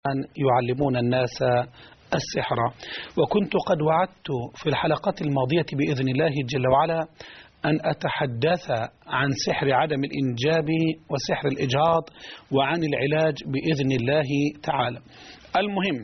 أن يعلمون الناس السحر وكنت قد وعدت في الحلقات الماضية بإذن الله جل وعلا أن أتحدث عن سحر عدم الإنجاب وسحر الإجهاض وعن العلاج بإذن الله تعالى المهم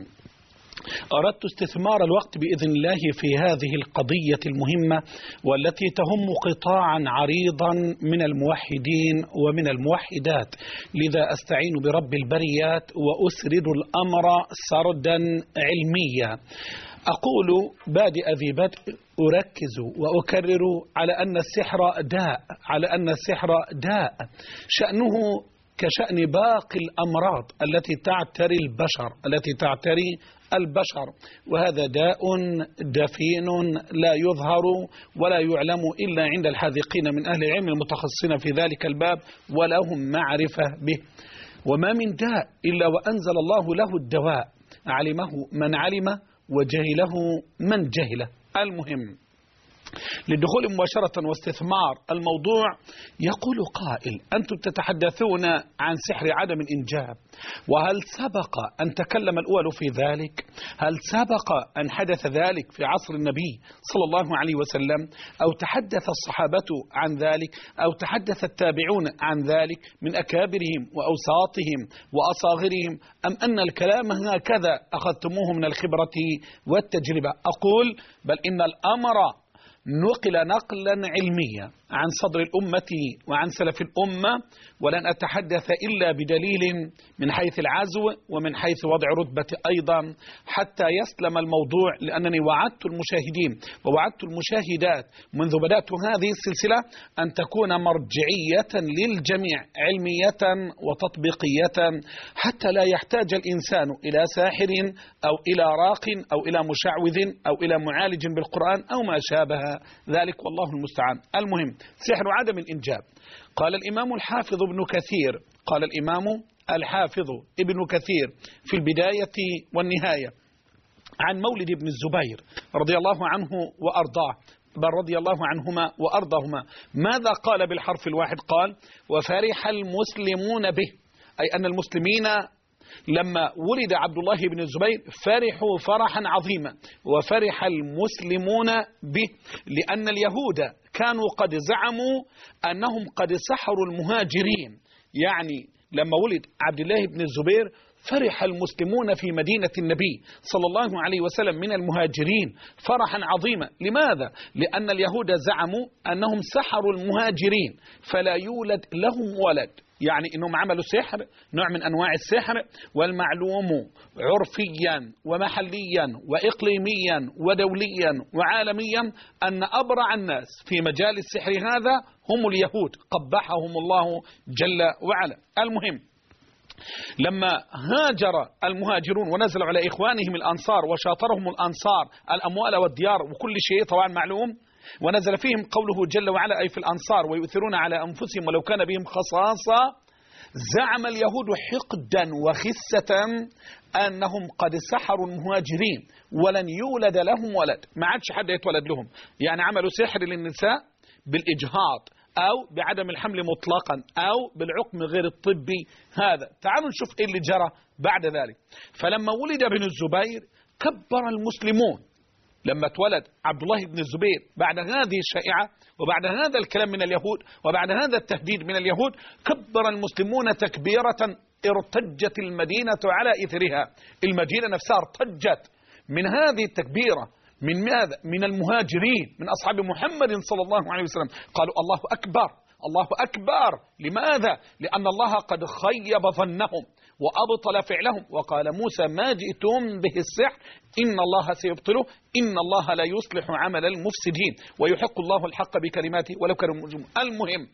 أردت استثمار الوقت بإذن الله في هذه القضية المهمة والتي تهم قطاعا عريضا من الموحدين ومن الموحدات لذا أستعين برب البريات وأسرد الأمر سردا علميا أقول بادئ ذي بدء أركز وأكرر على أن السحر داء على أن السحر داء شأنه كشأن باقي الأمراض التي تعتري البشر التي تعتري البشر وهذا داء دفين لا يظهر ولا يعلم إلا عند الحاذقين من أهل العلم المتخصصين في ذلك الباب ولهم معرفة به وما من داء إلا وأنزل الله له الدواء علمه من علم وجهله من جهله المهم للدخول مباشرة واستثمار الموضوع يقول قائل أنتم تتحدثون عن سحر عدم الإنجاب وهل سبق أن تكلم الأول في ذلك هل سبق أن حدث ذلك في عصر النبي صلى الله عليه وسلم أو تحدث الصحابة عن ذلك أو تحدث التابعون عن ذلك من أكابرهم وأوساطهم وأصاغرهم أم أن الكلام هكذا أخذتموه من الخبرة والتجربة أقول بل إن الأمر نقل نقلا علميا عن صدر الأمة وعن سلف الأمة ولن أتحدث إلا بدليل من حيث العزو ومن حيث وضع رتبة أيضا حتى يسلم الموضوع لأنني وعدت المشاهدين ووعدت المشاهدات منذ بدأت هذه السلسلة أن تكون مرجعية للجميع علمية وتطبيقية حتى لا يحتاج الإنسان إلى ساحر أو إلى راق أو إلى مشعوذ أو إلى معالج بالقرآن أو ما شابه ذلك والله المستعان المهم سحر عدم الإنجاب قال الإمام الحافظ ابن كثير قال الإمام الحافظ ابن كثير في البداية والنهاية عن مولد ابن الزبير رضي الله عنه وأرضاه بل رضي الله عنهما وأرضاهما ماذا قال بالحرف الواحد قال وفرح المسلمون به أي أن المسلمين لما ولد عبد الله بن الزبير فرحوا فرحا عظيما وفرح المسلمون به لأن اليهود كانوا قد زعموا أنهم قد سحروا المهاجرين يعني لما ولد عبد الله بن الزبير فرح المسلمون في مدينة النبي صلى الله عليه وسلم من المهاجرين فرحا عظيما لماذا؟ لأن اليهود زعموا أنهم سحروا المهاجرين فلا يولد لهم ولد يعني انهم عملوا سحر نوع من انواع السحر والمعلوم عرفيا ومحليا واقليميا ودوليا وعالميا ان ابرع الناس في مجال السحر هذا هم اليهود قبحهم الله جل وعلا المهم لما هاجر المهاجرون ونزلوا على إخوانهم الأنصار وشاطرهم الأنصار الأموال والديار وكل شيء طبعا معلوم ونزل فيهم قوله جل وعلا أي في الأنصار ويؤثرون على أنفسهم ولو كان بهم خصاصة زعم اليهود حقدا وخسة أنهم قد سحروا المهاجرين ولن يولد لهم ولد ما عادش حد يتولد لهم يعني عملوا سحر للنساء بالإجهاض أو بعدم الحمل مطلقا أو بالعقم غير الطبي هذا تعالوا نشوف إيه اللي جرى بعد ذلك فلما ولد ابن الزبير كبر المسلمون لما اتولد عبد الله بن الزبير بعد هذه الشائعة وبعد هذا الكلام من اليهود وبعد هذا التهديد من اليهود كبر المسلمون تكبيرة ارتجت المدينة على إثرها المدينة نفسها ارتجت من هذه التكبيرة من ماذا؟ من المهاجرين من أصحاب محمد صلى الله عليه وسلم قالوا الله أكبر الله أكبر لماذا؟ لأن الله قد خيب ظنهم وأبطل فعلهم وقال موسى ما جئتم به السحر إن الله سيبطله إن الله لا يصلح عمل المفسدين ويحق الله الحق بكلماته ولو كانوا المجرمون المهم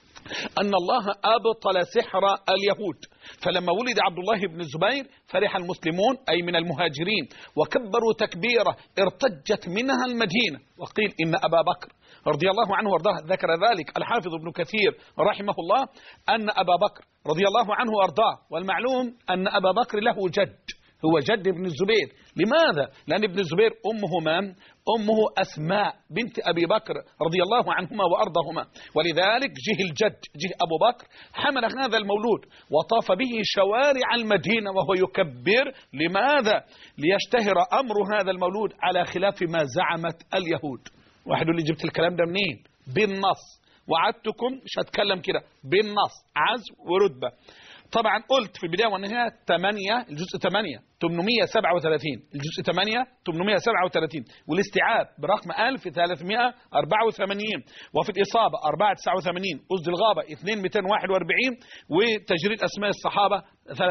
أن الله أبطل سحر اليهود فلما ولد عبد الله بن الزبير فرح المسلمون أي من المهاجرين وكبروا تكبيرة ارتجت منها المدينة وقيل إن أبا بكر رضي الله عنه وارضاه ذكر ذلك الحافظ ابن كثير رحمه الله أن أبا بكر رضي الله عنه وارضاه والمعلوم أن أبا بكر له جد هو جد ابن الزبير لماذا؟ لأن ابن الزبير أمه من؟ أمه أسماء بنت أبي بكر رضي الله عنهما وأرضهما ولذلك جه الجد جه أبو بكر حمل هذا المولود وطاف به شوارع المدينة وهو يكبر لماذا؟ ليشتهر أمر هذا المولود على خلاف ما زعمت اليهود واحد يقول لي جبت الكلام ده منين؟ بالنص وعدتكم مش هتكلم كده بالنص عزو ورتبة طبعا قلت في البداية والنهاية 8 الجزء 8 837 الجزء 8 837 والاستيعاب برقم 1384 وفي الإصابة 489 أسد الغابة 2241 وتجريد أسماء الصحابة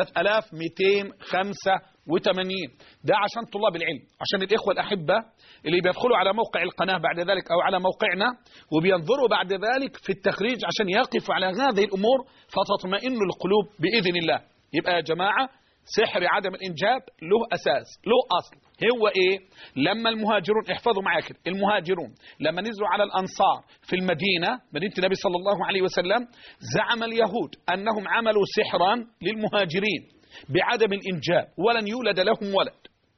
3285 ده عشان طلاب العلم عشان الإخوة الأحبة اللي بيدخلوا على موقع القناة بعد ذلك أو على موقعنا وبينظروا بعد ذلك في التخريج عشان يقفوا على هذه الأمور فتطمئن القلوب بإذن الله يبقى يا جماعة سحر عدم الإنجاب له أساس له أصل هو إيه لما المهاجرون احفظوا معايا كده المهاجرون لما نزلوا على الأنصار في المدينة مدينة النبي صلى الله عليه وسلم زعم اليهود أنهم عملوا سحرا للمهاجرين بعدم الإنجاب ولن يولد لهم ولد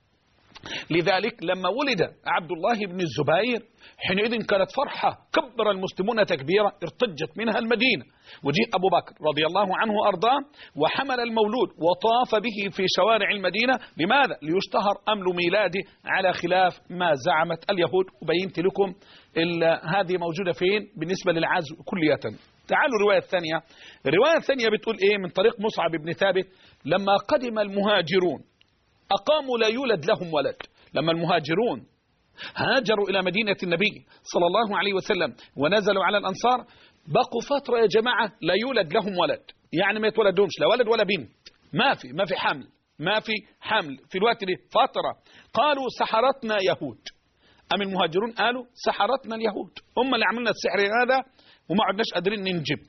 لذلك لما ولد عبد الله بن الزبير حينئذ كانت فرحة كبر المسلمون تكبيرا ارتجت منها المدينة وجيء أبو بكر رضي الله عنه أرضاه وحمل المولود وطاف به في شوارع المدينة لماذا؟ ليشتهر أمل ميلاده على خلاف ما زعمت اليهود وبينت لكم هذه موجودة فين بالنسبة للعزو كلية تعالوا الرواية الثانية الرواية الثانية بتقول إيه من طريق مصعب بن ثابت لما قدم المهاجرون أقاموا لا يولد لهم ولد لما المهاجرون هاجروا إلى مدينة النبي صلى الله عليه وسلم ونزلوا على الأنصار بقوا فترة يا جماعة لا يولد لهم ولد يعني ما يتولدهمش لا ولد ولا بنت ما في ما في حمل ما في حمل في الوقت ده فترة قالوا سحرتنا يهود أم المهاجرون قالوا سحرتنا اليهود هم اللي عملنا السحر هذا وما عدناش قادرين ننجب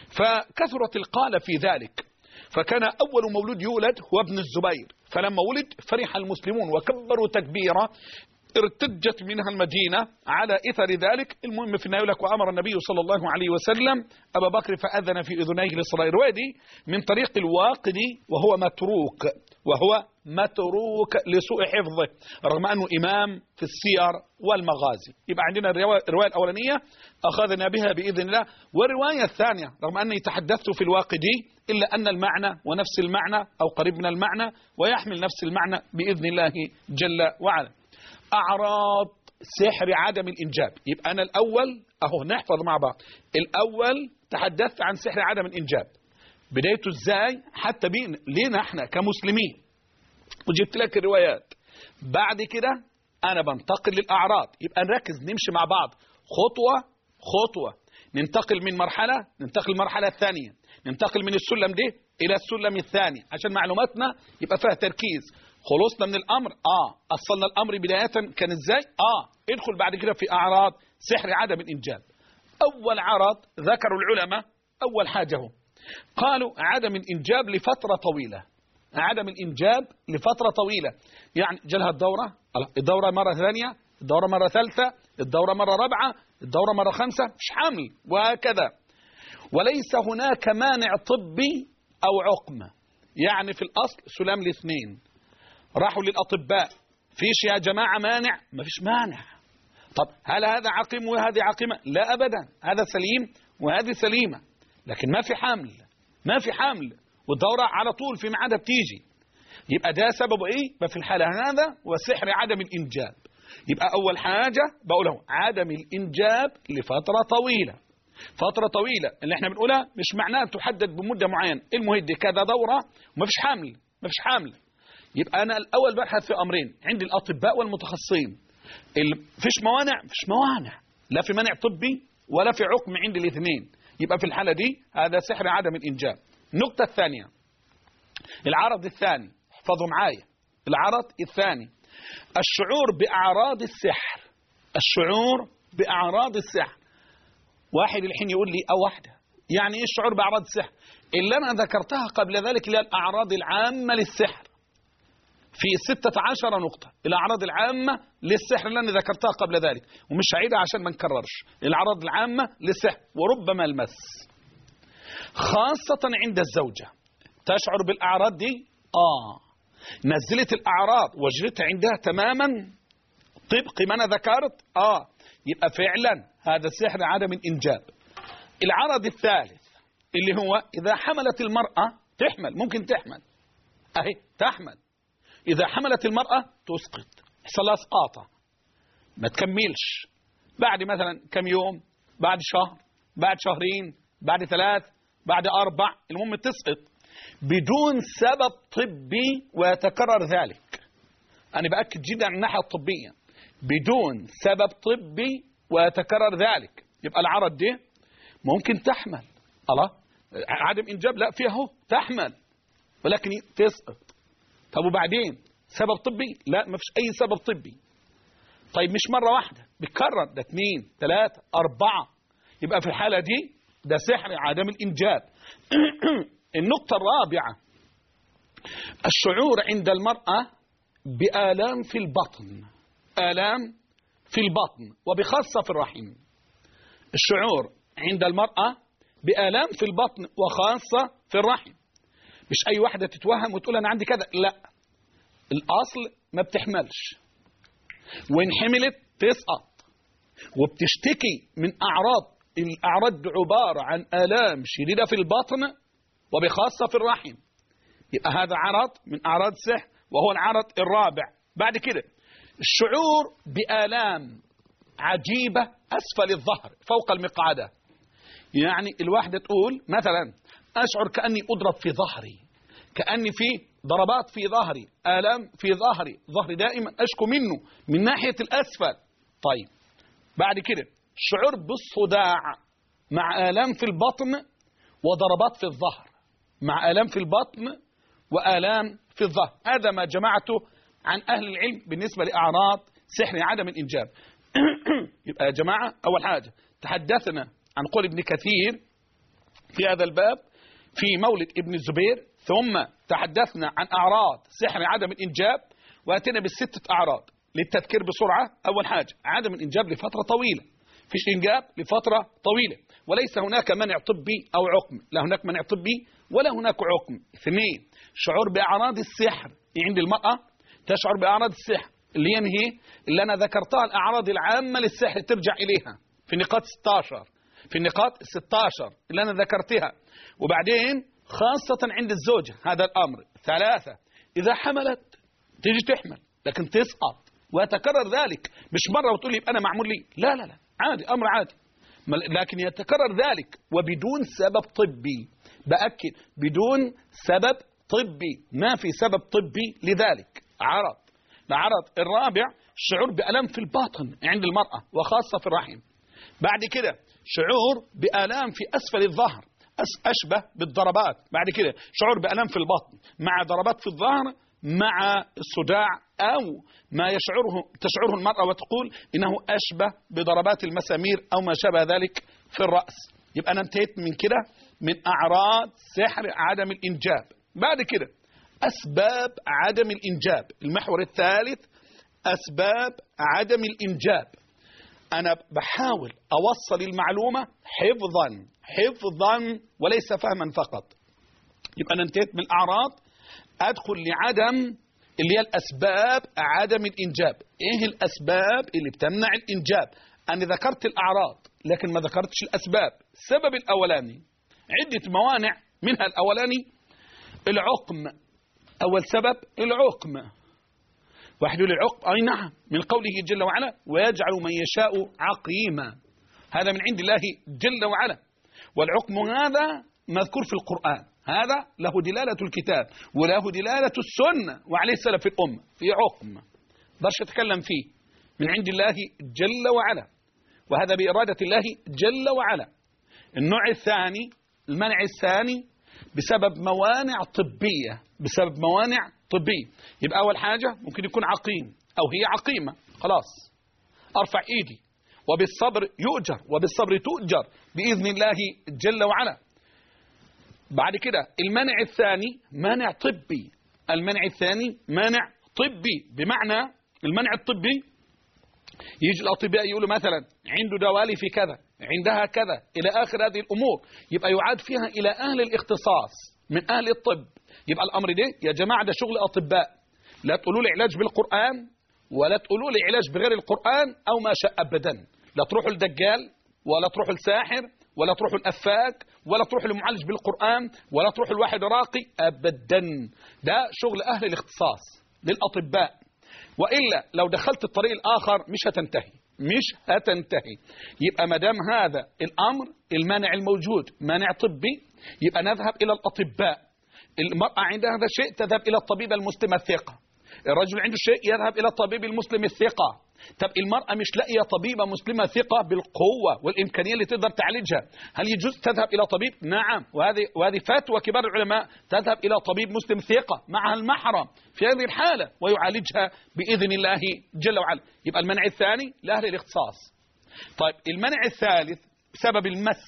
فكثرت القالة في ذلك فكان أول مولود يولد هو ابن الزبير فلما ولد فرح المسلمون وكبروا تكبيرا ارتجت منها المدينة على إثر ذلك المهم في النهاية لك وأمر النبي صلى الله عليه وسلم أبا بكر فأذن في أذنيه لصلاة الروادي من طريق الواقدي وهو متروك وهو متروك لسوء حفظه رغم أنه إمام في السير والمغازي يبقى عندنا الرواية الأولانية أخذنا بها بإذن الله والرواية الثانية رغم أني تحدثت في الواقدي إلا أن المعنى ونفس المعنى أو قريب من المعنى ويحمل نفس المعنى بإذن الله جل وعلا أعراض سحر عدم الإنجاب يبقى أنا الأول أهو نحفظ مع بعض الأول تحدثت عن سحر عدم الإنجاب بدايته إزاي حتى بين لينا احنا كمسلمين وجبت لك الروايات بعد كده أنا بنتقل للأعراض يبقى نركز نمشي مع بعض خطوة خطوة ننتقل من مرحلة ننتقل المرحلة الثانية ننتقل من السلم ده إلى السلم الثاني عشان معلوماتنا يبقى فيها تركيز خلصنا من الأمر آه أصلنا الأمر بداية كان إزاي آه ادخل بعد كده في أعراض سحر عدم الإنجاب أول عرض ذكروا العلماء أول حاجة هو قالوا عدم الإنجاب لفترة طويلة عدم الإنجاب لفترة طويلة يعني جالها الدورة الدورة مرة ثانية الدورة مرة ثالثة الدورة مرة رابعة الدورة مرة خمسة مش حمل وهكذا وليس هناك مانع طبي أو عقم يعني في الأصل سلام الاثنين راحوا للأطباء فيش يا جماعة مانع ما فيش مانع طب هل هذا عقيم وهذه عقيمة لا أبدا هذا سليم وهذه سليمة لكن ما في حمل ما في حمل والدورة على طول في ميعادها بتيجي يبقى ده سببه ايه في الحالة هذا وسحر عدم الإنجاب يبقى أول حاجة بقوله عدم الإنجاب لفترة طويلة فترة طويلة اللي احنا بنقولها مش معناها تحدد بمدة معينة المهدي كذا دورة وما فيش حمل ما فيش حمل يبقى أنا الأول ببحث في أمرين عند الأطباء والمتخصصين فيش موانع فيش موانع لا في منع طبي ولا في عقم عند الاثنين يبقى في الحالة دي هذا سحر عدم الإنجاب النقطة الثانية العرض الثاني احفظوا معايا العرض الثاني الشعور بأعراض السحر الشعور بأعراض السحر واحد الحين يقول لي أو واحدة يعني إيه الشعور بأعراض السحر اللي أنا ذكرتها قبل ذلك اللي الأعراض العامة للسحر في ستة عشر نقطة الأعراض العامة للسحر اللي أنا ذكرتها قبل ذلك ومش هعيدها عشان ما نكررش الأعراض العامة للسحر وربما المس خاصة عند الزوجة تشعر بالأعراض دي آه نزلت الأعراض وجدتها عندها تماما طبق ما أنا ذكرت آه يبقى فعلا هذا سحر عدم الإنجاب العرض الثالث اللي هو إذا حملت المرأة تحمل ممكن تحمل أهي تحمل إذا حملت المرأة تسقط يحصل لها اسقاطة ما تكملش بعد مثلا كم يوم بعد شهر بعد شهرين بعد ثلاث بعد أربع المهم تسقط بدون سبب طبي ويتكرر ذلك أنا بأكد جدا على الناحية الطبية بدون سبب طبي ويتكرر ذلك يبقى العرض دي ممكن تحمل الله عدم إنجاب لا فيها هو تحمل ولكن تسقط طب وبعدين سبب طبي لا ما فيش أي سبب طبي طيب مش مرة واحدة بيتكرر ده اثنين ثلاثة أربعة يبقى في الحالة دي ده سحر عدم الإنجاب النقطة الرابعة الشعور عند المرأة بآلام في البطن آلام في البطن وبخاصة في الرحم الشعور عند المرأة بآلام في البطن وخاصة في الرحم مش أي واحدة تتوهم وتقول أنا عندي كذا لا الأصل ما بتحملش وإن حملت تسقط وبتشتكي من أعراض الأعراض عبارة عن آلام شديدة في البطن وبخاصة في الرحم يبقى هذا عرض من أعراض السحر وهو العرض الرابع بعد كده الشعور بآلام عجيبة أسفل الظهر فوق المقعدة يعني الواحدة تقول مثلا أشعر كأني أضرب في ظهري كأني في ضربات في ظهري آلام في ظهري ظهري دائما أشكو منه من ناحية الأسفل طيب بعد كده الشعور بالصداع مع آلام في البطن وضربات في الظهر مع آلام في البطن وآلام في الظهر هذا ما جمعته عن أهل العلم بالنسبة لأعراض سحر عدم الإنجاب يبقى يا جماعة أول حاجة تحدثنا عن قول ابن كثير في هذا الباب في مولد ابن الزبير ثم تحدثنا عن أعراض سحر عدم الإنجاب وأتينا بالستة أعراض للتذكير بسرعة أول حاجة عدم الإنجاب لفترة طويلة فيش إنجاب لفترة طويلة وليس هناك منع طبي أو عقم لا هناك منع طبي ولا هناك عقم اثنين شعور بأعراض السحر عند المرأة تشعر بأعراض السحر اللي ينهي اللي أنا ذكرتها الأعراض العامة للسحر ترجع إليها في نقاط 16 في النقاط 16 اللي أنا ذكرتها وبعدين خاصة عند الزوجة هذا الأمر ثلاثة إذا حملت تيجي تحمل لكن تسقط ويتكرر ذلك مش مرة وتقول لي أنا معمول لي لا لا لا عادي أمر عادي لكن يتكرر ذلك وبدون سبب طبي بأكد بدون سبب طبي ما في سبب طبي لذلك عرض العرض الرابع الشعور بألم في الباطن عند المرأة وخاصة في الرحم بعد كده شعور بآلام في أسفل الظهر أشبه بالضربات بعد كده شعور بألم في البطن مع ضربات في الظهر مع الصداع أو ما يشعره تشعره المرأة وتقول إنه أشبه بضربات المسامير أو ما شابه ذلك في الرأس يبقى أنا انتهيت من كده من أعراض سحر عدم الإنجاب بعد كده أسباب عدم الإنجاب المحور الثالث أسباب عدم الإنجاب أنا بحاول أوصل المعلومة حفظا حفظا وليس فهما فقط يبقى أنا انتهيت من الأعراض أدخل لعدم اللي هي الأسباب عدم الإنجاب إيه الأسباب اللي بتمنع الإنجاب أنا ذكرت الأعراض لكن ما ذكرتش الأسباب السبب الأولاني عدة موانع منها الأولاني العقم أول سبب العقم واحد يقول العقم أي نعم من قوله جل وعلا ويجعل من يشاء عقيما هذا من عند الله جل وعلا والعقم هذا مذكور في القرآن هذا له دلالة الكتاب وله دلالة السنة وعليه سلف الأمة في عقم برش أتكلم فيه من عند الله جل وعلا وهذا بإرادة الله جل وعلا النوع الثاني المنع الثاني بسبب موانع طبية بسبب موانع طبية يبقى أول حاجة ممكن يكون عقيم أو هي عقيمة خلاص أرفع إيدي وبالصبر يؤجر وبالصبر تؤجر بإذن الله جل وعلا بعد كده المنع الثاني منع طبي المنع الثاني منع طبي بمعنى المنع الطبي يجي الأطباء يقولوا مثلا عنده دوالي في كذا عندها كذا إلى آخر هذه الأمور يبقى يعاد فيها إلى أهل الاختصاص من أهل الطب يبقى الأمر ده يا جماعة ده شغل أطباء لا تقولوا لي علاج بالقرآن ولا تقولوا لي علاج بغير القرآن أو ما شاء أبدا لا تروحوا لدجال ولا تروحوا لساحر ولا تروحوا الأفاك ولا تروحوا لمعالج بالقرآن ولا تروحوا لواحد راقي أبدا ده شغل أهل الاختصاص للأطباء وإلا لو دخلت الطريق الآخر مش هتنتهي مش هتنتهي يبقى ما دام هذا الأمر المانع الموجود مانع طبي يبقى نذهب إلى الأطباء المرأة عندها هذا الشيء تذهب إلى الطبيب المسلم الثقة الرجل عنده شيء يذهب إلى الطبيب المسلم الثقة طب المرأة مش لاقية طبيبة مسلمة ثقة بالقوة والإمكانية اللي تقدر تعالجها هل يجوز تذهب إلى طبيب نعم وهذه وهذه فتوى كبار العلماء تذهب إلى طبيب مسلم ثقة معها المحرم في هذه الحالة ويعالجها بإذن الله جل وعلا يبقى المنع الثاني لأهل الاختصاص طيب المنع الثالث بسبب المس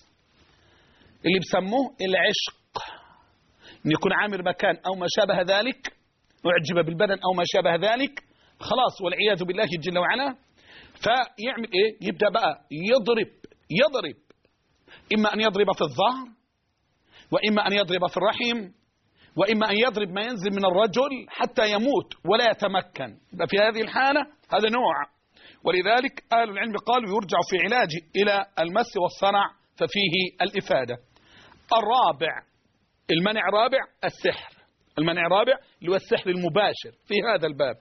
اللي بسموه العشق ان يكون عامر مكان او ما شابه ذلك اعجب بالبدن او ما شابه ذلك خلاص والعياذ بالله جل وعلا فيعمل ايه يبدا بقى يضرب يضرب اما ان يضرب في الظهر واما ان يضرب في الرحم واما ان يضرب ما ينزل من الرجل حتى يموت ولا يتمكن يبقى في هذه الحاله هذا نوع ولذلك اهل العلم قالوا يرجع في علاجه الى المس والصنع ففيه الافاده الرابع المنع رابع السحر المنع رابع اللي هو السحر المباشر في هذا الباب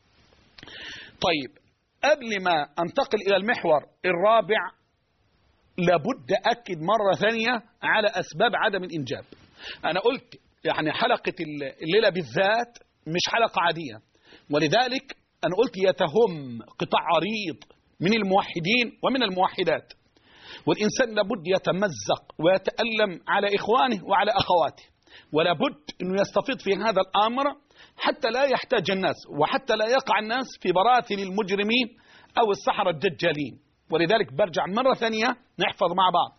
طيب قبل ما انتقل الى المحور الرابع لابد اكد مره ثانيه على اسباب عدم الانجاب انا قلت يعني حلقه الليله بالذات مش حلقه عاديه ولذلك انا قلت يتهم قطاع عريض من الموحدين ومن الموحدات والانسان لابد يتمزق ويتالم على اخوانه وعلى اخواته ولا بد انه يستفيض في هذا الامر حتى لا يحتاج الناس وحتى لا يقع الناس في براثن المجرمين او السحرة الدجالين ولذلك برجع مرة ثانية نحفظ مع بعض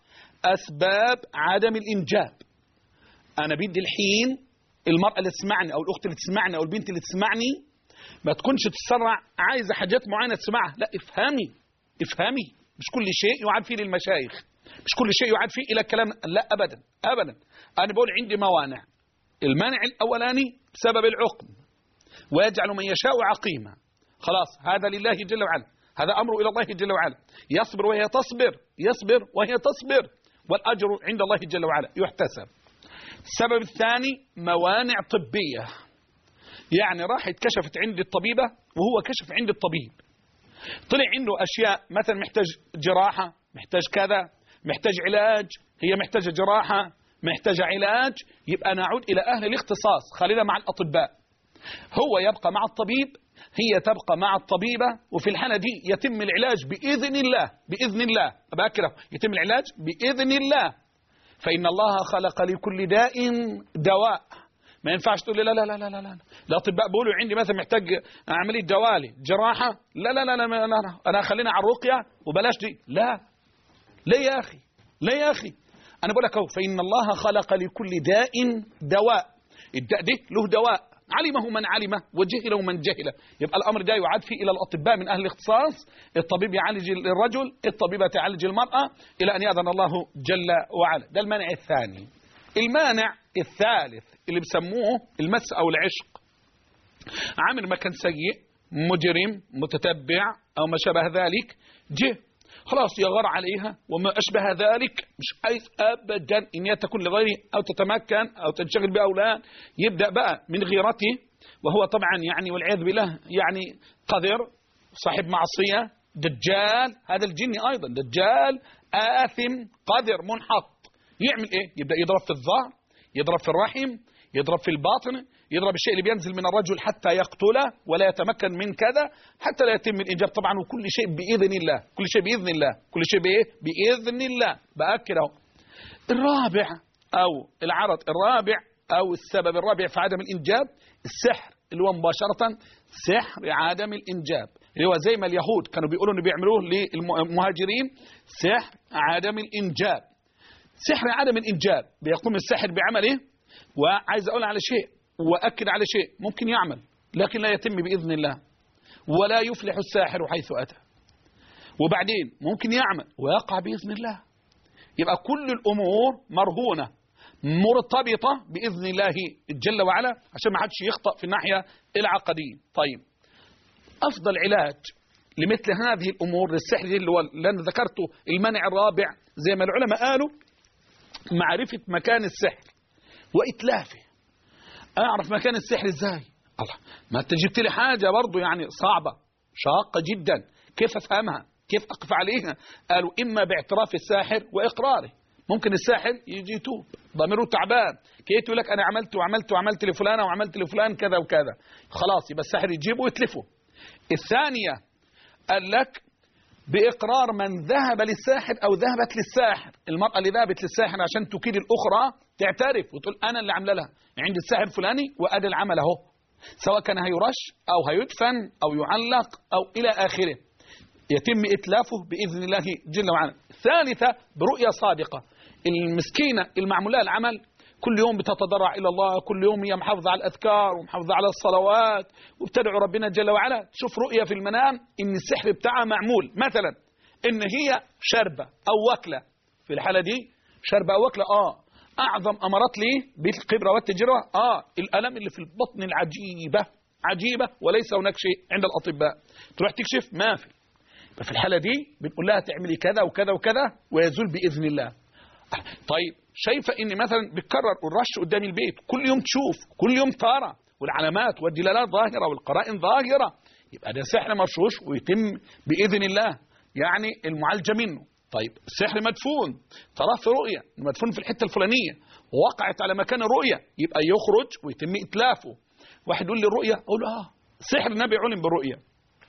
اسباب عدم الانجاب انا بدي الحين المرأة اللي تسمعني او الاخت اللي تسمعني او البنت اللي تسمعني ما تكونش تسرع عايزة حاجات معينة تسمعها لا افهمي افهمي مش كل شيء يعاد فيه للمشايخ مش كل شيء يعاد فيه الى كلام لا ابدا ابدا انا بقول عندي موانع المانع الاولاني بسبب العقم ويجعل من يشاء عقيما خلاص هذا لله جل وعلا هذا امر الى الله جل وعلا يصبر وهي تصبر يصبر وهي تصبر والاجر عند الله جل وعلا يحتسب السبب الثاني موانع طبيه يعني راحت كشفت عند الطبيبه وهو كشف عند الطبيب طلع عنده اشياء مثلا محتاج جراحه محتاج كذا محتاج علاج هي محتاجه جراحه محتاجه علاج يبقى نعود الى اهل الاختصاص خلينا مع الاطباء هو يبقى مع الطبيب هي تبقى مع الطبيبة وفي الحالة دي يتم العلاج بإذن الله بإذن الله أباكره يتم العلاج بإذن الله فإن الله خلق لكل داء دواء ما ينفعش تقول لي لا لا لا لا لا لا الأطباء بيقولوا عندي مثلا محتاج عملية دوالي جراحة لا لا لا لا, لا, لا أنا خلينا على الرقية وبلاش دي لا ليه يا أخي ليه يا أخي أنا بقول لك أهو فإن الله خلق لكل داء دواء الداء ده له دواء علمه من علمه وجهله من جهله يبقى الأمر ده يعاد فيه إلى الأطباء من أهل الاختصاص الطبيب يعالج الرجل الطبيبة تعالج المرأة إلى أن يأذن الله جل وعلا ده المانع الثاني المانع الثالث اللي بسموه المس أو العشق عامل مكان سيء مجرم متتبع أو ما شابه ذلك جه خلاص يغار عليها وما أشبه ذلك مش عايز أبدا إن هي تكون لغيره أو تتمكن أو تنشغل بأولاد يبدأ بقى من غيرته وهو طبعا يعني والعياذ بالله يعني قذر صاحب معصية دجال هذا الجن أيضا دجال آثم قذر منحط يعمل إيه يبدأ يضرب في الظهر يضرب في الرحم يضرب في الباطن يضرب الشيء اللي بينزل من الرجل حتى يقتله ولا يتمكن من كذا حتى لا يتم الإنجاب طبعا وكل شيء بإذن الله كل شيء بإذن الله كل شيء بإيه بإذن الله بأكد أهو الرابع أو العرض الرابع أو السبب الرابع في عدم الإنجاب السحر اللي هو مباشرة سحر عدم الإنجاب اللي هو زي ما اليهود كانوا بيقولوا انه بيعملوه للمهاجرين سحر عدم الإنجاب سحر عدم الإنجاب بيقوم الساحر بعمله وعايز أقول على شيء وأكد على شيء ممكن يعمل لكن لا يتم بإذن الله ولا يفلح الساحر حيث أتى وبعدين ممكن يعمل ويقع بإذن الله يبقى كل الأمور مرهونة مرتبطة بإذن الله جل وعلا عشان ما حدش يخطأ في الناحية العقدية طيب أفضل علاج لمثل هذه الأمور للسحر اللي هو اللي أنا ذكرته المنع الرابع زي ما العلماء قالوا معرفة مكان السحر وإتلافه أعرف مكان السحر إزاي الله ما أنت جبت لي حاجة برضو يعني صعبة شاقة جدا كيف أفهمها كيف أقف عليها قالوا إما باعتراف الساحر وإقراره ممكن الساحر يجي يتوب ضميره تعبان كيف يقول لك أنا عملت وعملت وعملت لفلانة وعملت لفلان كذا وكذا خلاص يبقى الساحر يجيبه ويتلفه الثانية قال لك بإقرار من ذهب للساحر أو ذهبت للساحر المرأة اللي ذهبت للساحر عشان تكيد الأخرى تعترف وتقول أنا اللي عامله لها عند الساحر الفلاني وأدي العمل أهو سواء كان هيرش أو هيدفن أو يعلق أو إلى آخره يتم إتلافه بإذن الله جل وعلا ثالثة برؤية صادقة المسكينة المعمول لها العمل كل يوم بتتضرع إلى الله كل يوم هي محافظة على الأذكار ومحافظة على الصلوات وبتدعو ربنا جل وعلا تشوف رؤية في المنام إن السحر بتاعها معمول مثلا إن هي شربة أو وكلة في الحالة دي شربة أو وكلة آه أعظم أمارات ليه بالخبرة والتجربة آه الألم اللي في البطن العجيبة عجيبة وليس هناك شيء عند الأطباء تروح تكشف ما في ففي الحالة دي بنقول لها تعملي كذا وكذا وكذا ويزول بإذن الله طيب شايفة ان مثلا بتكرر الرش قدام البيت كل يوم تشوف كل يوم ترى والعلامات والدلالات ظاهرة والقرائن ظاهرة يبقى ده سحر مرشوش ويتم بإذن الله يعني المعالجة منه طيب السحر مدفون تراه في رؤية مدفون في الحتة الفلانية وقعت على مكان الرؤية يبقى يخرج ويتم إتلافه واحد يقول لي الرؤية أقول اه سحر النبي علم بالرؤية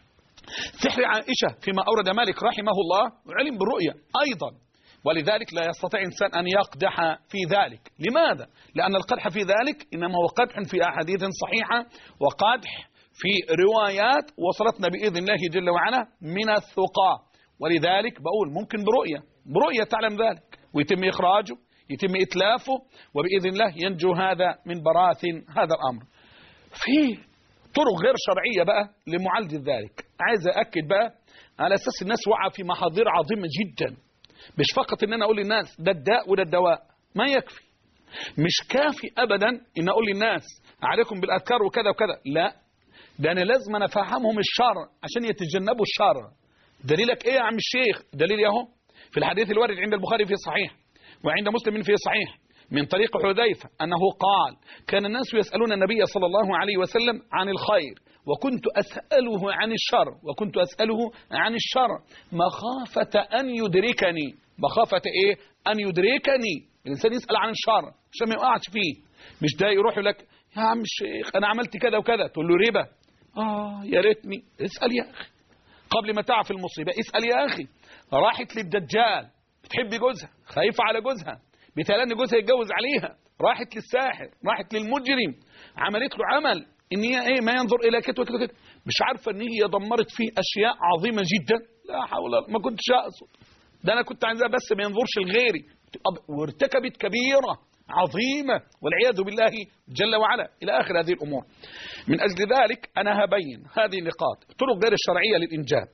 سحر عائشة فيما أورد مالك رحمه الله علم بالرؤية أيضا ولذلك لا يستطيع إنسان أن يقدح في ذلك لماذا؟ لأن القدح في ذلك إنما هو قدح في أحاديث صحيحة وقدح في روايات وصلتنا بإذن الله جل وعلا من الثقة ولذلك بقول ممكن برؤية برؤية تعلم ذلك ويتم إخراجه يتم إتلافه وبإذن الله ينجو هذا من براثن هذا الأمر في طرق غير شرعية بقى لمعالجة ذلك عايز أأكد بقى على أساس الناس وقع في محاضير عظيمة جدا مش فقط ان انا اقول للناس ده الداء وده الدواء ما يكفي مش كافي ابدا ان اقول للناس عليكم بالاذكار وكذا وكذا لا ده انا لازم انا افهمهم الشر عشان يتجنبوا الشر دليلك ايه يا عم الشيخ دليل اهو في الحديث الوارد عند البخاري في صحيح وعند مسلم في صحيح من طريق حذيفة أنه قال كان الناس يسألون النبي صلى الله عليه وسلم عن الخير وكنت أسأله عن الشر وكنت أسأله عن الشر مخافة أن يدركني مخافة إيه أن يدركني الإنسان يسأل عن الشر عشان ما يقعش فيه مش ده يروح يقول لك يا عم الشيخ أنا عملت كذا وكذا تقول له ربا آه يا ريتني اسأل يا أخي قبل ما تعرف المصيبة اسأل يا أخي راحت للدجال بتحب جوزها خايفة على جوزها بتلان جوزها يتجوز عليها راحت للساحر راحت للمجرم عملت له عمل ان هي ايه ما ينظر الى كده وكده كده مش عارفه ان هي دمرت فيه اشياء عظيمه جدا لا حول ولا ما كنتش اقصد ده انا كنت عايزها بس ما ينظرش لغيري وارتكبت كبيره عظيمه والعياذ بالله جل وعلا الى اخر هذه الامور من اجل ذلك انا هبين هذه النقاط طرق غير الشرعيه للانجاب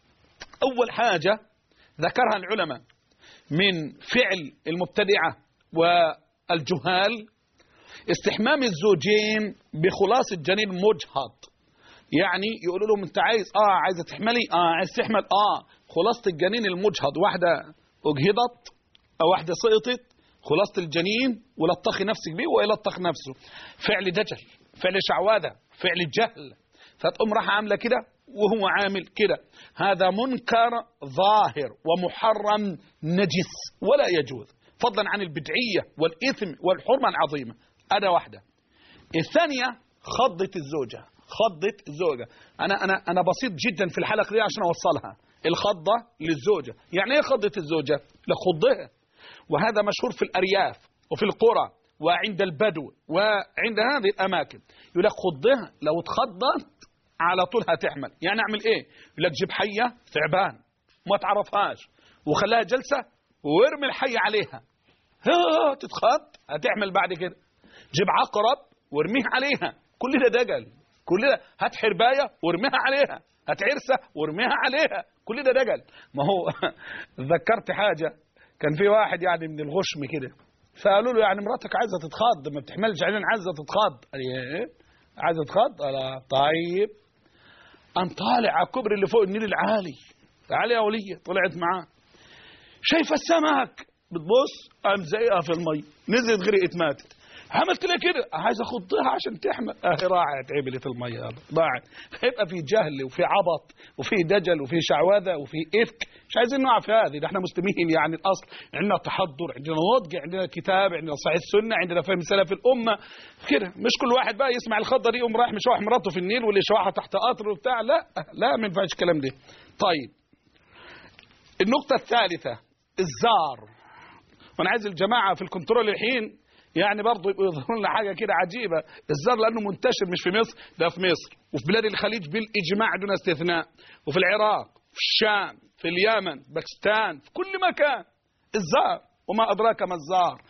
اول حاجه ذكرها العلماء من فعل المبتدعه والجهال استحمام الزوجين بخلاص الجنين مجهض يعني يقولوا لهم انت عايز اه عايزه تحملي اه عايز تحمل اه خلاصه الجنين المجهض واحده اجهضت او واحده سقطت خلاصه الجنين ولطخي نفسك بيه ويلطخ نفسه فعل دجل فعل شعوذه فعل جهل فتقوم راح عامله كده وهو عامل كده هذا منكر ظاهر ومحرم نجس ولا يجوز فضلا عن البدعيه والاثم والحرمه العظيمه أداة واحدة الثانية خضة الزوجة خضة الزوجة أنا أنا أنا بسيط جدا في الحلقة دي عشان أوصلها الخضة للزوجة يعني إيه خضة الزوجة؟ لخضها وهذا مشهور في الأرياف وفي القرى وعند البدو وعند هذه الأماكن يقول لك خضها لو اتخضت على طول هتحمل يعني أعمل إيه؟ يقول لك جيب حية ثعبان ما تعرفهاش وخليها جلسة وارمي الحية عليها ها تتخض هتحمل بعد كده جيب عقرب وارميه عليها كل ده دجل كل ده هات حربايه وارميها عليها هات عرسه وارميها عليها كل ده دجل ما هو ذكرت حاجه كان في واحد يعني من الغشم كده فقالوا له يعني مراتك عايزه تتخض ما بتحملش عينين عايزه تتخض قال ايه عايزه تتخض قال طيب قام طالع على الكوبري اللي فوق النيل العالي تعالي يا وليه طلعت معاه شايفه السمك بتبص قام زيقها في المي نزلت غرقت ماتت عملت ليه كده عايز اخضها عشان تحمل اهي راحت عبلت الميه ضاعت هيبقى في جهل وفي عبط وفي دجل وفي شعوذه وفي افك مش عايزين نقع في هذه ده احنا مسلمين يعني الاصل عندنا تحضر عندنا نضج عندنا كتاب عندنا صحيح السنه عندنا فهم سلف الامه كده مش كل واحد بقى يسمع الخضه دي يقوم رايح مشوح مراته في النيل واللي شوحها تحت قطر وبتاع لا لا ما ينفعش الكلام ده طيب النقطه الثالثه الزار وانا عايز الجماعه في الكنترول الحين يعني برضه يبقوا يظهروا لنا حاجه كده عجيبه الزار لانه منتشر مش في مصر ده في مصر وفي بلاد الخليج بالاجماع دون استثناء وفي العراق في الشام في اليمن باكستان في كل مكان الزار وما ادراك ما الزار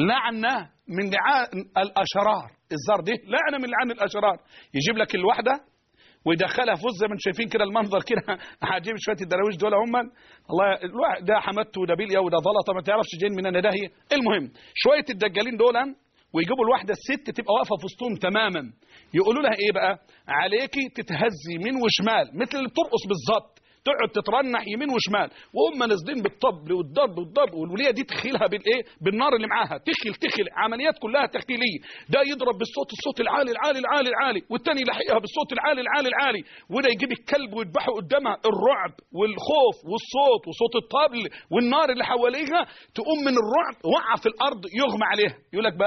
لعنه من لعان الاشرار الزار دي لعنه من لعان الاشرار يجيب لك الوحده ويدخلها في زي ما انتم شايفين كده المنظر كده هجيب شويه الدراويش دول هم الله الواحد ده حمدته وده بليا وده زلطه ما تعرفش جايين من انا داهيه المهم شويه الدجالين دول ويجيبوا الواحده الست تبقى واقفه في وسطهم تماما يقولوا لها ايه بقى عليكي تتهزي من وشمال مثل اللي بترقص بالظبط تقعد تترنح يمين وشمال وهم نازلين بالطبل والضرب والضرب والوليه دي تخيلها بالايه بالنار اللي معاها تخيل تخيل عمليات كلها تخيليه ده يضرب بالصوت الصوت العالي العالي العالي العالي والتاني يلحقها بالصوت العالي العالي العالي وده يجيب الكلب ويذبحه قدامها الرعب والخوف والصوت وصوت الطبل والنار اللي حواليها تقوم من الرعب وقع في الارض يغمى عليها يقول لك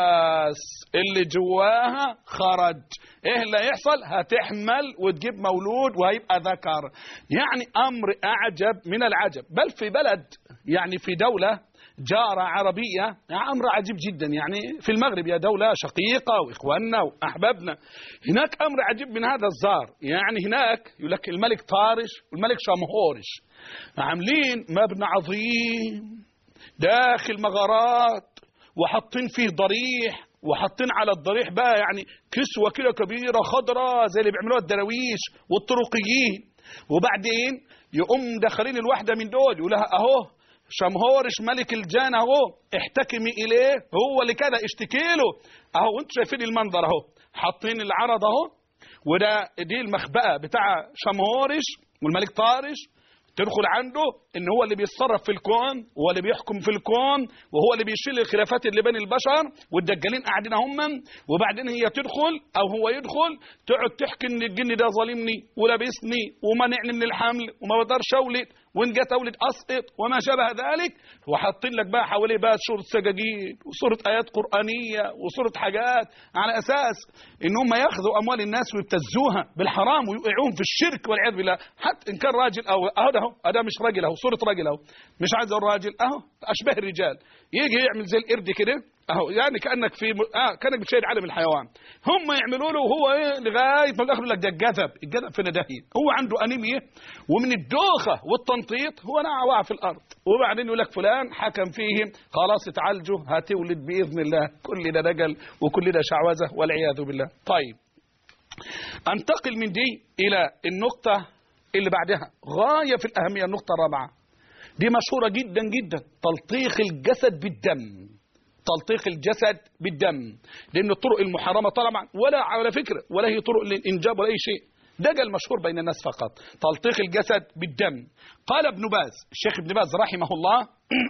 بس اللي جواها خرج ايه اللي هيحصل هتحمل وتجيب مولود وهيبقى ذكر يعني امر اعجب من العجب بل في بلد يعني في دوله جارة عربية أمر عجيب جدا يعني في المغرب يا دولة شقيقة وإخواننا وأحبابنا هناك أمر عجيب من هذا الزار يعني هناك يقول لك الملك طارش والملك شامهورش عاملين مبنى عظيم داخل مغارات وحاطين فيه ضريح وحاطين على الضريح بقى يعني كسوة كده كبيرة خضراء زي اللي بيعملوها الدراويش والطرقيين وبعدين يقوم داخلين الواحدة من دول يقول لها أهو شمهورش ملك الجان اهو احتكمي اليه هو اللي كده اشتكي له اهو انتوا شايفين المنظر اهو حاطين العرض اهو وده دي المخبأة بتاع شمهورش والملك طارش تدخل عنده ان هو اللي بيتصرف في الكون وهو اللي بيحكم في الكون وهو اللي بيشيل الخلافات اللي بين البشر والدجالين قاعدين هم وبعدين هي تدخل او هو يدخل تقعد تحكي ان الجن ده ظالمني ولابسني ومنعني من الحمل وما بقدرش اولد وان جت اولد اسقط وما شابه ذلك وحاطين لك بقى حواليه بقى سوره سجاجيد وسوره ايات قرانيه وسوره حاجات على اساس ان هم ياخذوا اموال الناس ويبتزوها بالحرام ويوقعوهم في الشرك والعياذ بالله حتى ان كان راجل او اهو ده اهو ده مش راجل اهو صوره راجل اهو مش عايز اقول راجل اهو اشبه الرجال يجي يعمل زي القرد كده اهو يعني كانك في م... اه كانك بتشاهد عالم الحيوان هم يعملوا له وهو ايه لغايه ما الاخر يقول لك ده الجذب الجذب في ندهي هو عنده انيميا ومن الدوخه والتنطيط هو نقع وقع في الارض وبعدين يقول لك فلان حكم فيهم خلاص اتعالجوا هتولد باذن الله كل ده دجل وكل ده شعوذه والعياذ بالله طيب انتقل من دي الى النقطه اللي بعدها غايه في الاهميه النقطه الرابعه دي مشهوره جدا جدا تلطيخ الجسد بالدم تلطيخ الجسد بالدم لان الطرق المحرمه طبعا ولا على فكره ولا هي طرق للانجاب ولا اي شيء دجل مشهور بين الناس فقط تلطيخ الجسد بالدم قال ابن باز الشيخ ابن باز رحمه الله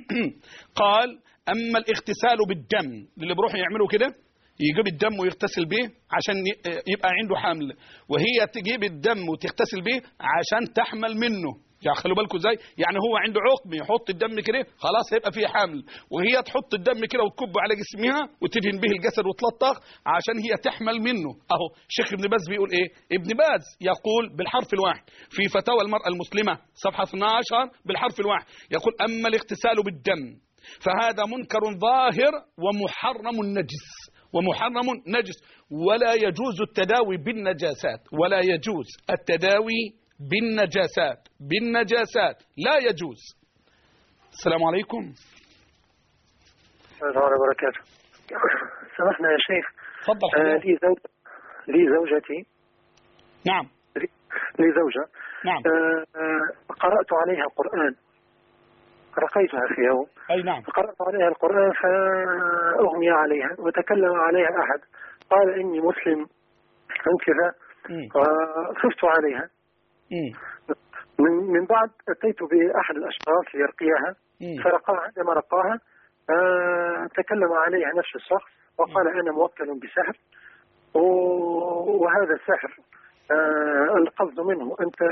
قال اما الاغتسال بالدم اللي بيروحوا يعملوا كده يجيب الدم ويغتسل به عشان يبقى عنده حمل وهي تجيب الدم وتغتسل به عشان تحمل منه يعني خلوا بالكم ازاي يعني هو عنده عقم يحط الدم كده خلاص هيبقى فيه حمل وهي تحط الدم كده وتكبه على جسمها وتدهن به الجسد وتلطخ عشان هي تحمل منه اهو الشيخ ابن باز بيقول ايه ابن باز يقول بالحرف الواحد في فتاوى المرأة المسلمة صفحة 12 بالحرف الواحد يقول اما الاغتسال بالدم فهذا منكر ظاهر ومحرم نجس ومحرم نجس ولا يجوز التداوي بالنجاسات ولا يجوز التداوي بالنجاسات بالنجاسات لا يجوز السلام عليكم السلام عليكم وبركاته سامحنا يا شيخ تفضل آه حضرتك لي زوج لي زوجتي نعم لي زوجة نعم آه آه قرأت عليها القرآن رقيتها في يوم أي نعم فقرأت عليها القرآن فأغمي عليها وتكلم عليها أحد قال إني مسلم أو كذا مم. فخفت عليها مم. من من بعد أتيت بأحد الأشخاص ليرقيها مم. فرقاها عندما رقاها آه، تكلم عليها نفس الشخص وقال أنا موكل بسحر و- وهذا السحر آه، القصد منه أنت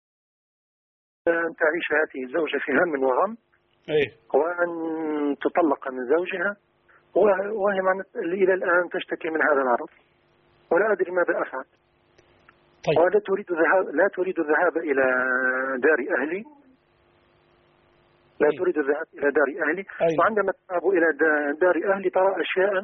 أن تعيش هذه الزوجة في هم وغم إيه وأن تطلق من زوجها و- وهي معنت- إلى الآن تشتكي من هذا العرض ولا أدري ماذا أفعل طيب ولا تريد الذهاب لا تريد الذهاب إلى دار أهلي لا مم. تريد الذهاب إلى دار أهلي أي نعم. وعندما تذهب إلى دا- دار أهلي ترى أشياء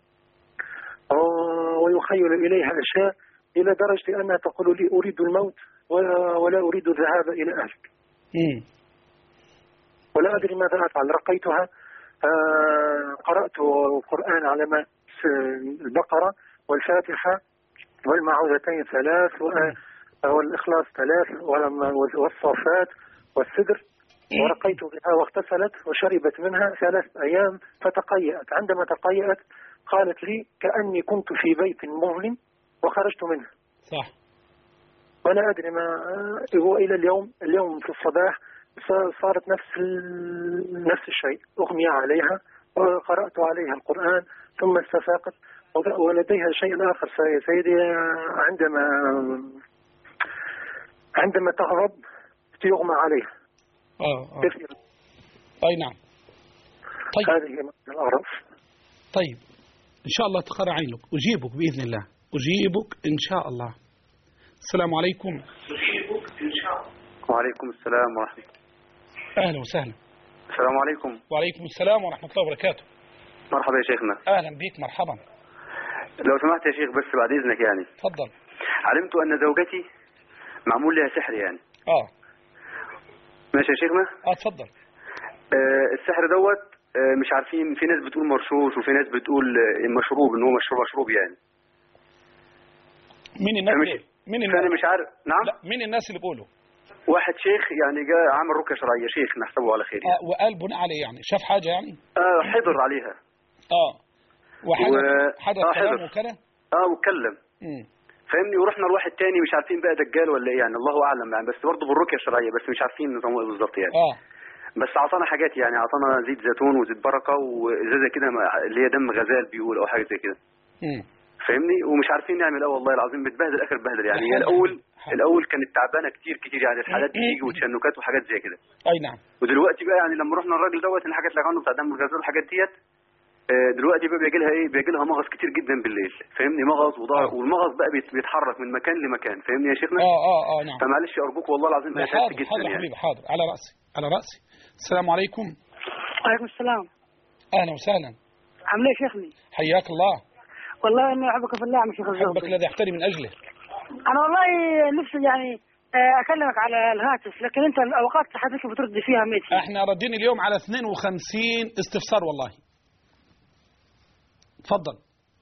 آه، ويخيل إليها أشياء إلى درجة أنها تقول لي أريد الموت ولا, ولا أريد الذهاب إلى أهلك مم. ولا أدري ماذا أفعل رقيتها آه، قرأت القرآن على ما البقرة والفاتحة والمعوذتين ثلاث و- والإخلاص ثلاث ولما- والصافات والسدر ورقيت بها واغتسلت وشربت منها ثلاث أيام فتقيأت عندما تقيأت قالت لي كأني كنت في بيت مظلم وخرجت منه صح ولا أدري ما هو إلى اليوم اليوم في الصباح ص- صارت نفس ال- نفس الشيء أغمي عليها وقرأت عليها القرآن ثم استفاقت وذ- ولديها شيء آخر سي- سيدي عندما عندما تغضب يغمى عليها آه آه. كثيرا أي نعم طيب هذه من الأعراف طيب إن شاء الله تقر عينك أجيبك بإذن الله أجيبك إن شاء الله السلام عليكم وعليكم السلام ورحمة الله أهلا وسهلا السلام عليكم وعليكم السلام ورحمة الله وبركاته مرحبا يا شيخنا أهلا بك مرحبا لو سمحت يا شيخ بس بعد إذنك يعني تفضل علمت أن زوجتي معمول لها سحر يعني آه ماشي يا شيخنا آه تفضل آه السحر دوت آه مش عارفين في ناس بتقول مرشوش وفي ناس بتقول آه مشروب ان هو مشروب مشروب يعني مين الناس فمش- اللي مين فانا الناس مش عارف نعم لا مين الناس اللي بيقولوا واحد شيخ يعني جاء عمل ركعه شرعيه شيخ نحسبه على خير يعني. آه وقال بناء عليه يعني شاف حاجة يعني آه حضر عليها آه وحدث و- حدث آه، كلام حضر. وكده اه واتكلم مم. فاهمني ورحنا لواحد تاني مش عارفين بقى دجال ولا ايه يعني الله اعلم يعني بس برضه بالرقيه الشرعيه بس مش عارفين نظامه ايه بالظبط يعني آه بس عطانا حاجات يعني عطانا زيت زيتون وزيت بركه وازازه كده ما- اللي هي دم غزال بيقول او حاجه زي كده مم. فاهمني ومش عارفين نعمل ايه والله العظيم بتبهدل اخر بهدل يعني هي حاضر. الاول حاضر. الاول كانت تعبانه كتير كتير يعني الحالات بتيجي وتشنكات وحاجات زي كده أي نعم ودلوقتي بقى يعني لما رحنا الراجل دوت اللي حكت لك عنه بتاع دم الغزال والحاجات ديت آه، دلوقتي بقى بيجي لها ايه بيجي لها مغص كتير جدا بالليل فاهمني مغص وضهر آه. والمغص بقى بيت- بيتحرك من مكان لمكان فاهمني يا شيخنا آه آه آه نعم فمعلش ارجوك والله العظيم لا انا تعبت حاضر جدا حاضر يا يعني حبيبي حاضر على رأسي على رأسي السلام عليكم وعليكم السلام أهلا وسهلا عامل ايه يا شيخني؟ حياك الله والله اني احبك في الله يا عم شيخ حبك الزهري الذي أحترم من أجله انا والله نفسي يعني آه، اكلمك على الهاتف لكن انت الاوقات حضرتك بترد فيها ميتي احنا ردين اليوم على 52 استفسار والله تفضل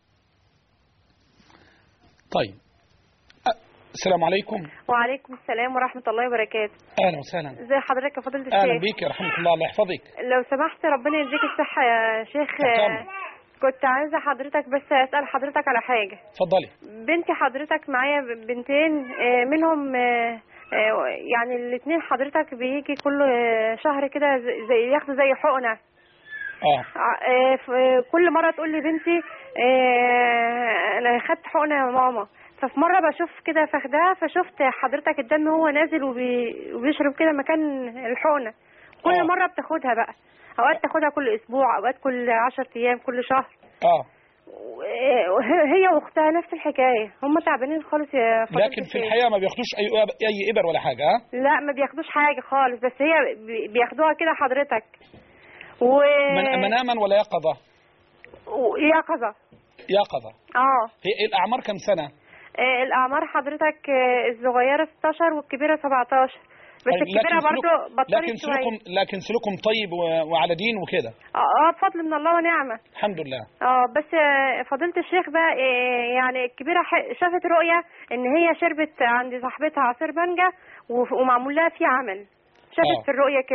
طيب أ- السلام عليكم وعليكم السلام ورحمة الله وبركاته اهلا وسهلا ازي حضرتك يا فضيلة اهلا الشيخ بيك يرحمك الله الله يحفظك لو سمحت ربنا يديك الصحة يا شيخ تمام. آه، كنت عايزة حضرتك بس أسأل حضرتك على حاجة اتفضلي بنتي حضرتك معايا ب- بنتين آه، منهم آه، آه، يعني الاتنين حضرتك بيجي كل آه، شهر كده زي- زي ياخدوا زي حقنة اه ع- آه، ف- كل مرة تقول لي بنتي آه، أنا خدت حقنة يا ماما ففي مرة بشوف كده فاخداها فشفت حضرتك الدم هو نازل وبي- وبيشرب كده مكان الحقنة كل آه. مرة بتاخدها بقى أوقات تاخدها كل أسبوع أوقات كل عشر أيام كل شهر اه وه- هي واختها نفس الحكايه هم تعبانين خالص يا فضيلة لكن في الشيخ. الحياه ما بياخدوش اي اي ابر ولا حاجه ها لا ما بياخدوش حاجه خالص بس هي بي- بياخدوها كده حضرتك و من- مناما ولا يقظه ويقظه يقظه اه هي الاعمار كم سنه آه، الاعمار حضرتك آه، الصغيره 16 والكبيره 17 بس طيب، الكبيره لكن برضه سلوك بطلت لكن شويه سلوكم لكن سلوكم طيب و- وعلى دين وكده اه آه، بفضل من الله ونعمه الحمد لله اه بس آه، فضيلة الشيخ بقى آه، يعني الكبيرة ح- شافت رؤية ان هي شربت عند صاحبتها عصير بنجة وف- ومعمول لها فيه عمل شافت آه. في الرؤية كده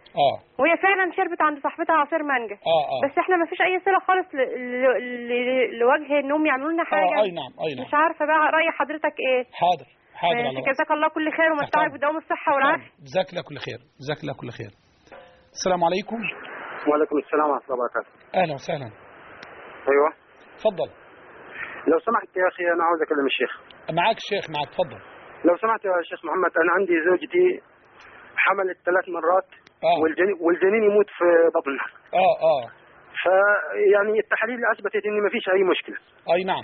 اه وهي فعلا شربت عند صاحبتها عصير مانجا اه اه بس احنا ما فيش اي صله خالص ل... ل... ل... لوجه انهم يعملوا لنا حاجه اه اي نعم اي نعم مش عارفه بقى راي حضرتك ايه حاضر حاضر على ماشي رأسي. جزاك الله كل خير ومتعك بدوام الصحه والعافيه جزاك الله كل خير جزاك الله كل خير السلام عليكم وعليكم السلام ورحمة الله وبركاته اهلا وسهلا أيوة تفضل لو سمحت يا أخي أنا عاوز أكلم الشيخ معاك الشيخ معك تفضل لو سمحت يا شيخ محمد أنا عندي زوجتي حملت ثلاث مرات اه والجنين, والجنين يموت في بطنها اه اه فيعني التحاليل أثبتت إن ما فيش أي مشكلة اي نعم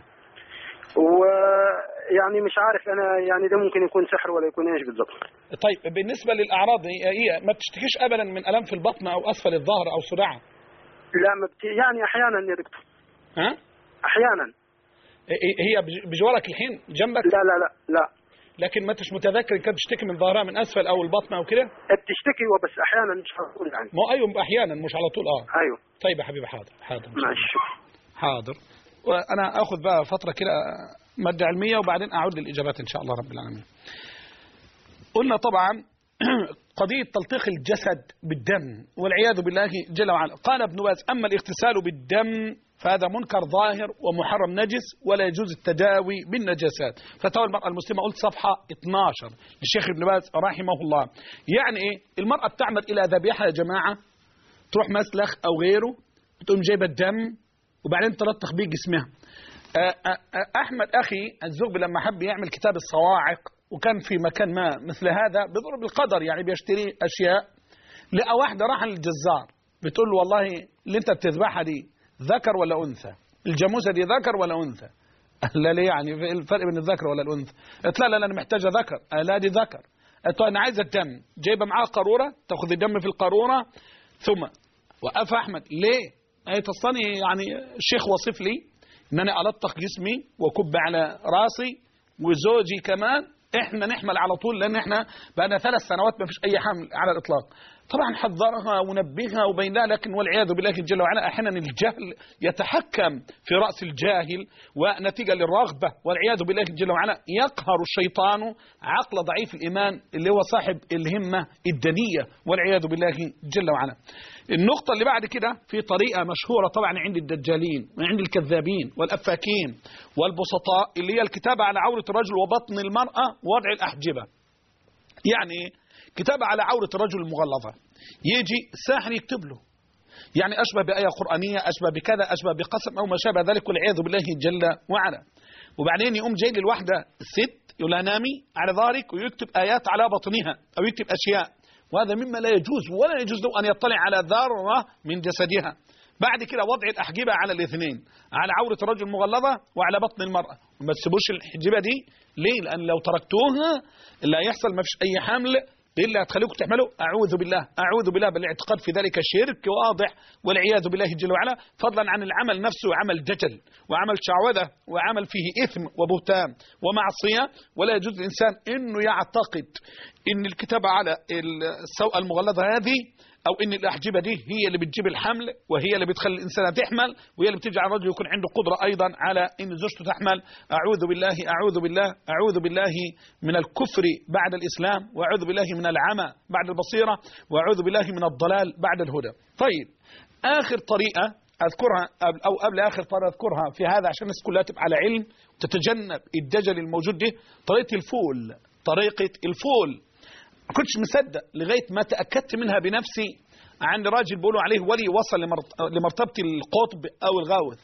ويعني مش عارف أنا يعني ده ممكن يكون سحر ولا يكون إيش بالضبط طيب بالنسبه للاعراض هي هي ما بتشتكيش ابدا من الام في البطن او اسفل الظهر او صداع لا ما بت... يعني أحيانا يا دكتور ها أحيانا هي- هي بج- بجوارك الحين جنبك لا لا لا لا لكن ما انتش متذكر كانت بتشتكي من ظهرها من اسفل او البطن او كده بتشتكي وبس أحيانا مش هقول يعني ما ايوه احيانا مش على طول اه أيوه طيب يا حبيبي حاضر حاضر إن شاء الله. ماشي حاضر وانا اخذ بقى فتره كده ماده علميه وبعدين اعود للاجابات ان شاء الله رب العالمين قلنا طبعا قضية تلطيخ الجسد بالدم والعياذ بالله جل وعلا قال ابن باز أما الاغتسال بالدم فهذا منكر ظاهر ومحرم نجس ولا يجوز التداوي بالنجاسات فتاوى المرأة المسلمة قلت صفحة 12 للشيخ ابن باز رحمه الله يعني ايه المرأة بتعمل إلى ذبيحة يا جماعة تروح مسلخ أو غيره بتقوم جايبة الدم وبعدين تلطخ بيه جسمها آه، آه، آه، أحمد أخي الزغبي لما حب يعمل كتاب الصواعق وكان في مكان ما مثل هذا بضرب القدر يعني بيشتري أشياء لقى واحدة راح للجزار بتقول له والله اللي أنت بتذبحها دي ذكر ولا أنثى الجاموسة دي ذكر ولا أنثى قال لا ليه يعني في الفرق بين الذكر ولا الأنثى قالت لا لا لا أنا محتاجة ذكر قال لا دي ذكر قالت له أنا عايزة الدم جايبة معاها قارورة تاخذ الدم في القارورة ثم وقف أحمد ليه؟ قالت أصلني يعني الشيخ وصف لي إن أنا ألطخ جسمي وأكب على راسي وزوجي كمان احنا نحمل على طول لان احنا بقى ثلاث سنوات ما فيش اي حمل على الاطلاق طبعا حذرها ونبهها وبين ذلك لكن والعياذ بالله جل وعلا احيانا الجهل يتحكم في راس الجاهل ونتيجه للرغبه والعياذ بالله جل وعلا يقهر الشيطان عقل ضعيف الايمان اللي هو صاحب الهمه الدنيه والعياذ بالله جل وعلا. النقطه اللي بعد كده في طريقه مشهوره طبعا عند الدجالين وعند الكذابين والافاكين والبسطاء اللي هي الكتابه على عوره الرجل وبطن المراه ووضع الاحجبه. يعني إيه؟ كتابة على عورة الرجل المغلظة يجي ساحر يكتب له يعني أشبه بآية قرآنية أشبه بكذا أشبه بقسم أو ما شابه ذلك والعياذ بالله جل وعلا وبعدين يقوم جاي للواحدة ست يقول لها نامي على ظهرك ويكتب آيات على بطنها أو يكتب أشياء وهذا مما لا يجوز ولا يجوز له أن يطلع على ذرة من جسدها بعد كده وضع الأحجبة على الاثنين على عورة الرجل المغلظة وعلى بطن المرأة وما تسيبوش الحجبة دي ليه لأن لو تركتوها اللي هيحصل ما فيش أي حمل ايه اللي هتخليكم تعملوا اعوذ بالله اعوذ بالله بالاعتقاد في ذلك شرك واضح والعياذ بالله جل وعلا فضلا عن العمل نفسه عمل دجل وعمل شعوذه وعمل فيه اثم وبهتان ومعصيه ولا يجوز الانسان انه يعتقد ان الكتابه على السوءه المغلظه هذه او ان الاحجبه دي هي اللي بتجيب الحمل وهي اللي بتخلي الانسان تحمل وهي اللي بتجعل الرجل يكون عنده قدره ايضا على ان زوجته تحمل اعوذ بالله اعوذ بالله اعوذ بالله من الكفر بعد الاسلام واعوذ بالله من العمى بعد البصيره واعوذ بالله من الضلال بعد الهدى طيب اخر طريقه اذكرها قبل- او قبل اخر طريقه اذكرها في هذا عشان الناس كلها تبقى على علم وتتجنب الدجل الموجود ده طريقه الفول طريقه الفول ما كنتش مصدق لغايه ما تاكدت منها بنفسي عند راجل بيقولوا عليه ولي وصل لمرت- لمرتبه القطب او الغاوث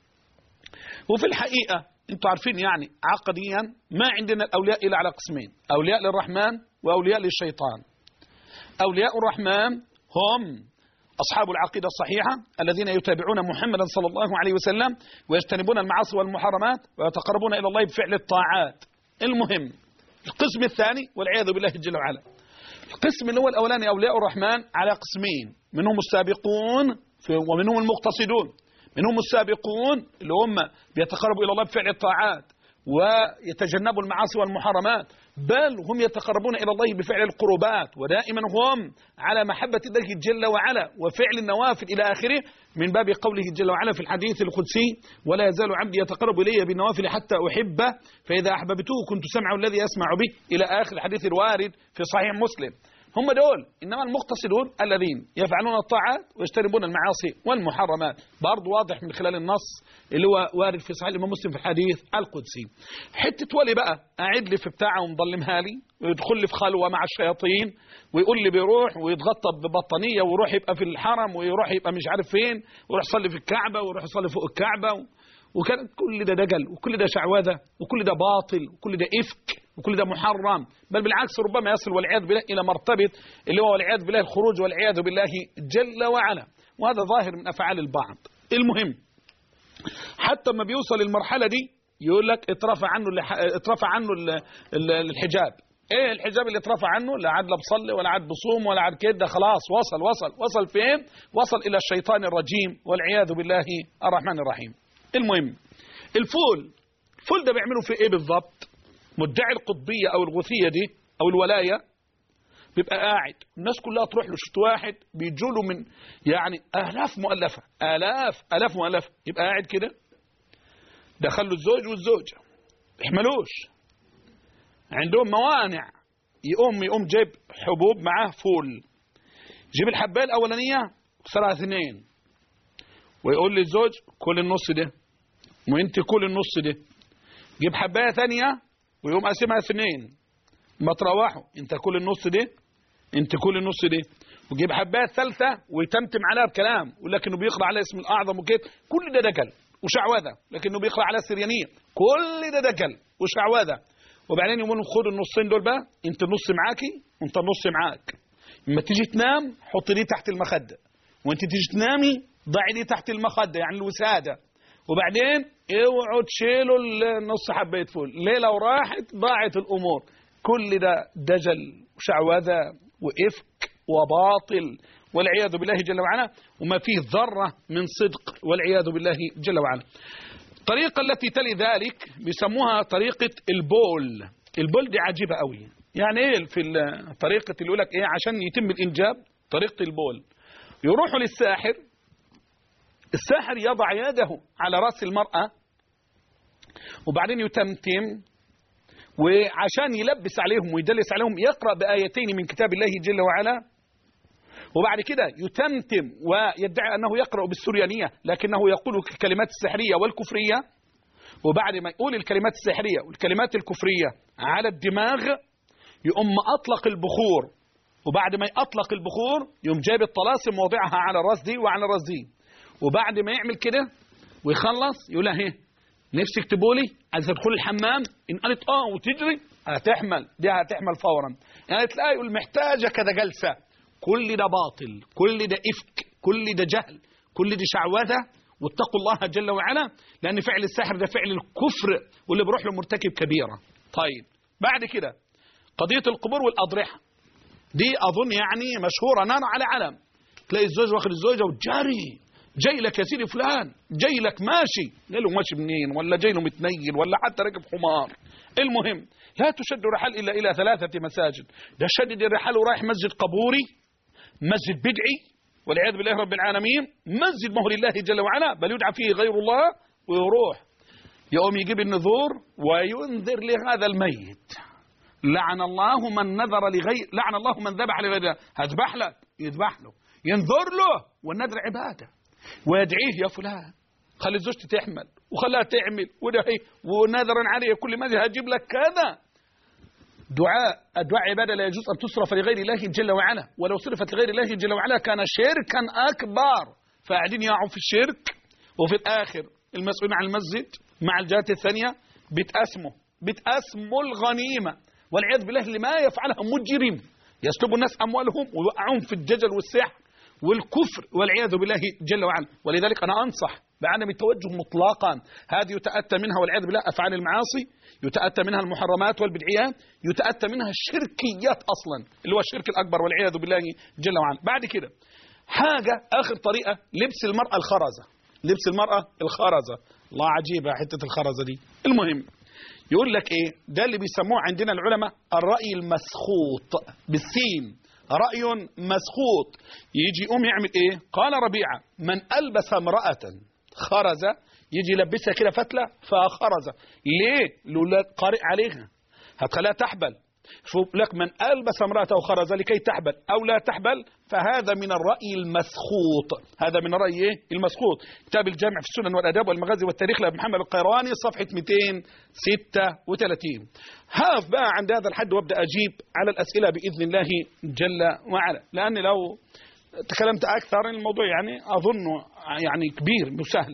وفي الحقيقه انتوا عارفين يعني عقديا ما عندنا الاولياء الا على قسمين اولياء للرحمن واولياء للشيطان اولياء الرحمن هم أصحاب العقيدة الصحيحة الذين يتابعون محمدا صلى الله عليه وسلم ويجتنبون المعاصي والمحرمات ويتقربون إلى الله بفعل الطاعات المهم القسم الثاني والعياذ بالله جل وعلا القسم اللي هو الأولاني أولياء الرحمن على قسمين منهم السابقون في- ومنهم المقتصدون منهم السابقون اللي هم بيتقربوا إلى الله بفعل الطاعات ويتجنبوا المعاصي والمحرمات بل هم يتقربون إلى الله بفعل القربات ودائما هم على محبة الله جل وعلا وفعل النوافل إلى آخره من باب قوله جل وعلا في الحديث القدسي ولا يزال عبدي يتقرب إلي بالنوافل حتى أحبه فإذا أحببته كنت سمعه الذي أسمع به إلى آخر الحديث الوارد في صحيح مسلم هم دول إنما المقتصدون الذين يفعلون الطاعات ويجتنبون المعاصي والمحرمات برضه واضح من خلال النص اللي هو وارد في صحيح الإمام مسلم في الحديث القدسي حتة ولي بقى قاعد لي في بتاعه ومظلمها لي ويدخل لي في خلوة مع الشياطين ويقول لي بيروح ويتغطى ببطانية ويروح يبقى في الحرم ويروح يبقى مش عارف فين ويروح يصلي في الكعبة ويروح يصلي فوق الكعبة وكان كل ده دجل وكل ده شعوذة وكل ده باطل وكل ده إفك وكل ده محرم بل بالعكس ربما يصل والعياذ بالله إلى مرتبة اللي هو والعياذ بالله الخروج والعياذ بالله جل وعلا وهذا ظاهر من أفعال البعض المهم حتى ما بيوصل للمرحلة دي يقول لك اترفع عنه اللح... اترفع عنه ال... ال... الحجاب ايه الحجاب اللي اترفع عنه لا عاد لا بصلي ولا عاد بصوم ولا عاد كده خلاص وصل وصل وصل فين وصل الى الشيطان الرجيم والعياذ بالله الرحمن الرحيم المهم الفول الفول ده بيعملوا فيه ايه بالضبط مدعي القطبيه او الغوثيه دي او الولايه بيبقى قاعد الناس كلها تروح له شفت واحد بيجوا له من يعني الاف مؤلفه الاف الاف مؤلفه يبقى قاعد كده دخل له الزوج والزوجه يحملوش عندهم موانع يقوم يقوم جايب حبوب معاه فول جيب الحبايه الاولانيه صار اثنين ويقول للزوج كل النص ده وانت كل النص ده جيب حبايه ثانيه ويقوم قاسمها اثنين ما تروحوا انت كل النص ده انت كل النص ده وجيب حبايه ثالثه ويتمتم عليها بكلام يقول لك انه بيقرا على اسم الاعظم وكده كل ده دجل وشعوذه لكنه بيقرا على السريانيه كل ده دجل وشعوذه وبعدين يقولوا خد النصين دول بقى انت النص معاكي وانت النص معاك لما تيجي تنام حط دي تحت المخده وانت تيجي تنامي ضعي دي تحت المخده يعني الوساده وبعدين اوعوا تشيلوا النص حبايه فول ليه لو راحت ضاعت الامور كل ده دجل وشعوذه وافك وباطل والعياذ بالله جل وعلا وما فيه ذره من صدق والعياذ بالله جل وعلا الطريقة التي تلي ذلك بيسموها طريقة البول البول دي عجيبة قوي يعني ايه في الطريقة اللي يقول لك ايه عشان يتم الانجاب طريقة البول يروحوا للساحر الساحر يضع يده على راس المرأة وبعدين يتمتم وعشان يلبس عليهم ويدلس عليهم يقرأ بآيتين من كتاب الله جل وعلا وبعد كده يتمتم ويدعي أنه يقرأ بالسريانية لكنه يقول الكلمات السحرية والكفرية وبعد ما يقول الكلمات السحرية والكلمات الكفرية على الدماغ يقوم أطلق البخور وبعد ما يطلق البخور يقوم جايب الطلاسم ووضعها على الراس دي وعلى الراس دي وبعد ما يعمل كده ويخلص يقول لها ايه نفسك تبولي عايز تدخل الحمام ان قالت اه وتجري هتحمل دي هتحمل فورا قالت لا يقول محتاجه كده جلسه كل ده باطل كل ده إفك كل ده جهل كل ده شعوذة واتقوا الله جل وعلا لأن فعل السحر ده فعل الكفر واللي بيروح له مرتكب كبيرة طيب بعد كده قضية القبور والأضرحة دي أظن يعني مشهورة نار على علم تلاقي الزوج واخد الزوجة وجاري جاي لك يا سيدي فلان جاي لك ماشي قال له ماشي منين ولا جاي له متنيل ولا حتى راكب حمار المهم لا تشد رحال إلا إلى ثلاثة مساجد ده شدد الرحال ورايح مسجد قبوري مسجد بدعي والعياذ بالله رب العالمين مسجد ما هو لله جل وعلا بل يدعى فيه غير الله ويروح يقوم يجيب النذور وينذر لهذا الميت لعن الله من نذر لغير لعن الله من ذبح لغير هذبح لك يذبح له ينذر له والنذر عباده ويدعيه يا فلان خلي زوجتي تحمل وخليها تعمل ودعي ونذرا عليه كل ما هجيب لك كذا دعاء الدعاء عبادة لا يجوز أن تصرف لغير الله جل وعلا ولو صرفت لغير الله جل وعلا كان شركا أكبر فقاعدين يقعوا في الشرك وفي الآخر المسؤولين عن المسجد مع الجهات الثانية بتقسموا بتقسموا الغنيمة والعياذ بالله اللي ما يفعلها مجرم يسلبوا الناس أموالهم ويوقعون في الجدل والسحر والكفر والعياذ بالله جل وعلا ولذلك أنا أنصح بعدم التوجه مطلقا هذه يتأتى منها والعياذ بالله أفعال المعاصي يتأتى منها المحرمات والبدعيات يتأتى منها الشركيات أصلا اللي هو الشرك الأكبر والعياذ بالله جل وعلا بعد كده حاجة آخر طريقة لبس المرأة الخرزة لبس المرأة الخرزة الله عجيبة حتة الخرزة دي المهم يقول لك ايه ده اللي بيسموه عندنا العلماء الرأي المسخوط بالسين رأي مسخوط يجي يقوم يعمل ايه قال ربيعة من ألبس امرأة خرزة يجي يلبسها كده فتلة فخرزة ليه لولا قارئ عليها هتخليها تحبل شوف لك من ألبس امرأته خرز لكي تحبل أو لا تحبل فهذا من الرأي المسخوط هذا من الرأي إيه؟ المسخوط كتاب الجامع في السنن والأداب والمغازي والتاريخ لأبي محمد القيرواني صفحة 236 هقف بقى عند هذا الحد وابدأ أجيب على الأسئلة بإذن الله جل وعلا لأن لو تكلمت أكثر الموضوع يعني أظنه يعني كبير مش سهل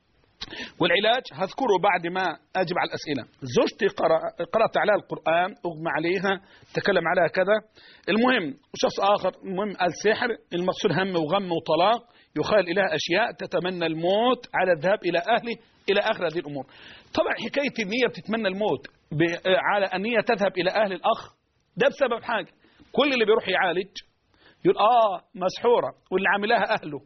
والعلاج هذكره بعد ما أجب على الأسئلة زوجتي قرأ قرأت عليها القرآن أغمى عليها تكلم عليها كذا المهم شخص آخر المهم السحر المقصود هم وغم وطلاق يخال إليها أشياء تتمنى الموت على الذهاب إلى أهله إلى آخر هذه الأمور طبعا حكاية النية بتتمنى الموت ب- على أن هي تذهب إلى أهل الأخ ده بسبب حاجة كل اللي بيروح يعالج يقول آه مسحورة واللي عاملاها أهله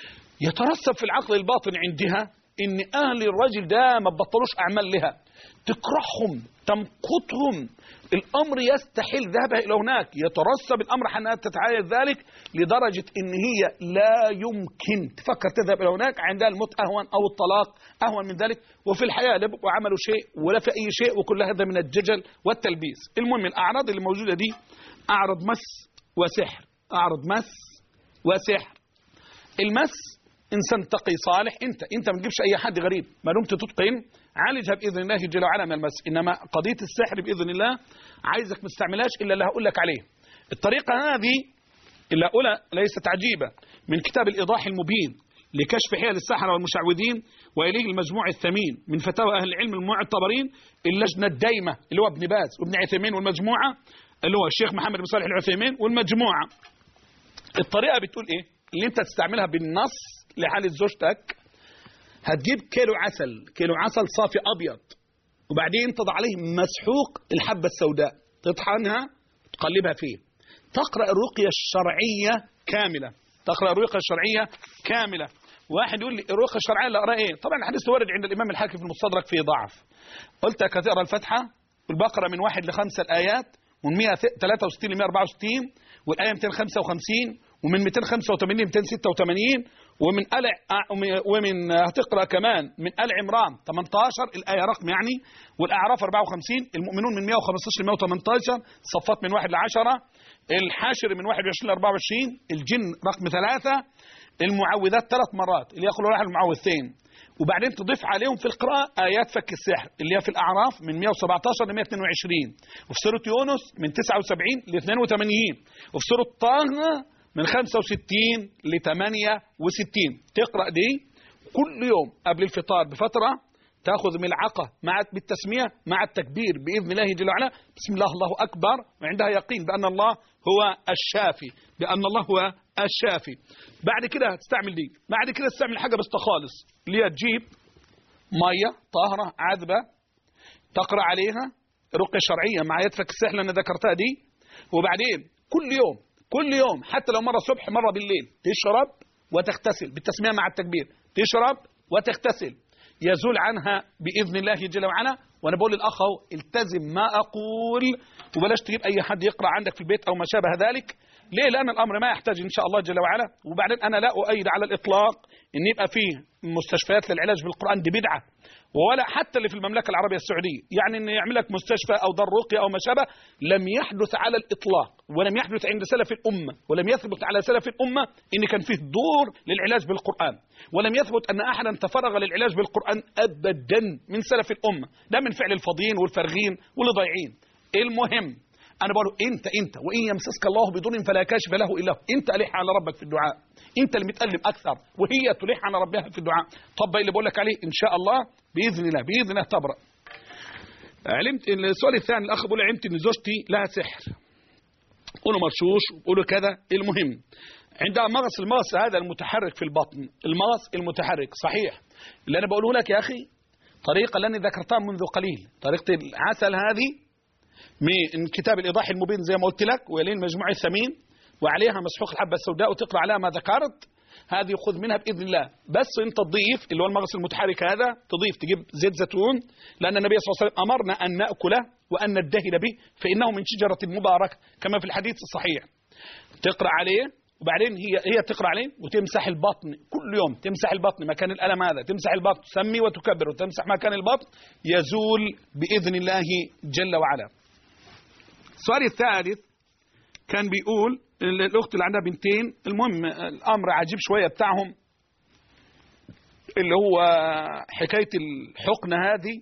يترسب في العقل الباطن عندها ان اهل الرجل ده ما بطلوش اعمال لها تكرههم تمقتهم الامر يستحيل ذهبها الى هناك يترسب الامر حتى تتعايد ذلك لدرجه ان هي لا يمكن تفكر تذهب الى هناك عندها الموت اهون او الطلاق اهون من ذلك وفي الحياه لا بيبقوا عملوا شيء ولا في اي شيء وكل هذا من الججل والتلبيس المهم الاعراض اللي موجوده دي اعرض مس وسحر اعرض مس وسحر المس انسان تقي صالح انت انت ما تجيبش اي حد غريب ما دمت تتقن عالجها باذن الله جل وعلا من المس انما قضيه السحر باذن الله عايزك ما تستعملهاش الا اللي هقول لك عليه الطريقه هذه اللي هقولها ليست عجيبه من كتاب الايضاح المبين لكشف حيل السحرة والمشعوذين وإليه المجموع الثمين من فتاوى أهل العلم المعتبرين اللجنة الدايمة اللي هو ابن باز وابن عثيمين والمجموعة اللي هو الشيخ محمد بن صالح العثيمين والمجموعة الطريقة بتقول إيه اللي أنت تستعملها بالنص لحالة زوجتك هتجيب كيلو عسل كيلو عسل صافي أبيض وبعدين تضع عليه مسحوق الحبة السوداء تطحنها تقلبها فيه تقرأ الرقية الشرعية كاملة تقرأ الرقية الشرعية كاملة واحد يقول لي الرقية الشرعية اللي أقرأ إيه طبعا الحديث وارد عند الإمام الحاكم في المستدرك فيه ضعف قلت هتقرأ الفتحة والبقرة من واحد لخمسة الآيات ومن 163 ل 164 والآية 255 ومن 285 ل 286 ومن آل ومن هتقرا كمان من آل عمران 18 الآية رقم يعني والأعراف 54 المؤمنون من 115 ل 118 صفات من 1 ل 10 الحاشر من 21 ل 24 الجن رقم 3 المعوذات ثلاث مرات اللي يقولوا لها المعوذتين وبعدين تضيف عليهم في القراءة آيات فك السحر اللي هي في الأعراف من 117 ل 122 وفي سورة يونس من 79 ل 82 وفي سورة طه من 65 ل 68 تقرأ دي كل يوم قبل الفطار بفترة تأخذ ملعقة مع بالتسمية مع التكبير بإذن الله جل وعلا بسم الله الله أكبر وعندها يقين بأن الله هو الشافي بأن الله هو الشافي بعد كده تستعمل دي بعد كده تستعمل حاجة بس خالص اللي هي تجيب مية طاهرة عذبة تقرأ عليها رقية شرعية مع يدفك السحر اللي أنا ذكرتها دي وبعدين كل يوم كل يوم حتى لو مرة الصبح مرة بالليل تشرب وتغتسل بالتسمية مع التكبير تشرب وتغتسل يزول عنها بإذن الله جل وعلا وأنا بقول للأخ اهو التزم ما أقول وبلاش تجيب أي حد يقرأ عندك في البيت أو ما شابه ذلك ليه لأن الأمر ما يحتاج إن شاء الله جل وعلا وبعدين أنا لا أؤيد على الإطلاق إن يبقى فيه مستشفيات للعلاج بالقرآن دي بدعة ولا حتى اللي في المملكة العربية السعودية يعني أن يعمل لك مستشفى أو دار رقية أو ما شابه لم يحدث على الإطلاق ولم يحدث عند سلف الأمة ولم يثبت على سلف الأمة إن كان فيه دور للعلاج بالقرآن ولم يثبت أن أحدا تفرغ للعلاج بالقرآن أبدا من سلف الأمة ده من فعل الفاضيين والفارغين واللي ضايعين المهم أنا بقول أنت أنت وإن يمسسك الله بضر فلا كاشف له إلا هو أنت ألح على ربك في الدعاء أنت اللي متألم أكثر وهي تلح على ربها في الدعاء طب اللي بقول لك عليه إن شاء الله بإذن الله بإذن الله تبرأ علمت السؤال الثاني الأخ بيقول علمت إن زوجتي لها سحر قولوا مرشوش قولوا كذا المهم عندها مغص المغص هذا المتحرك في البطن المغص المتحرك صحيح اللي أنا بقوله لك يا أخي طريقة اللي أنا ذكرتها منذ قليل طريقة العسل هذه من كتاب الإيضاح المبين زي ما قلت لك ويلين مجموع الثمين وعليها مسحوق الحبة السوداء وتقرأ عليها ما ذكرت هذه خذ منها بإذن الله بس أنت تضيف اللي هو المغص المتحرك هذا تضيف تجيب زيت زيتون لأن النبي صلى الله عليه وسلم أمرنا أن نأكله وأن ندهن به فإنه من شجرة مباركة كما في الحديث الصحيح تقرأ عليه وبعدين هي هي تقرأ عليه وتمسح البطن كل يوم تمسح البطن مكان الألم هذا تمسح البطن تسمي وتكبر وتمسح مكان البطن يزول بإذن الله جل وعلا السؤال الثالث كان بيقول الأخت اللي عندها بنتين المهم الأمر عجيب شوية بتاعهم اللي هو حكاية الحقنة هذه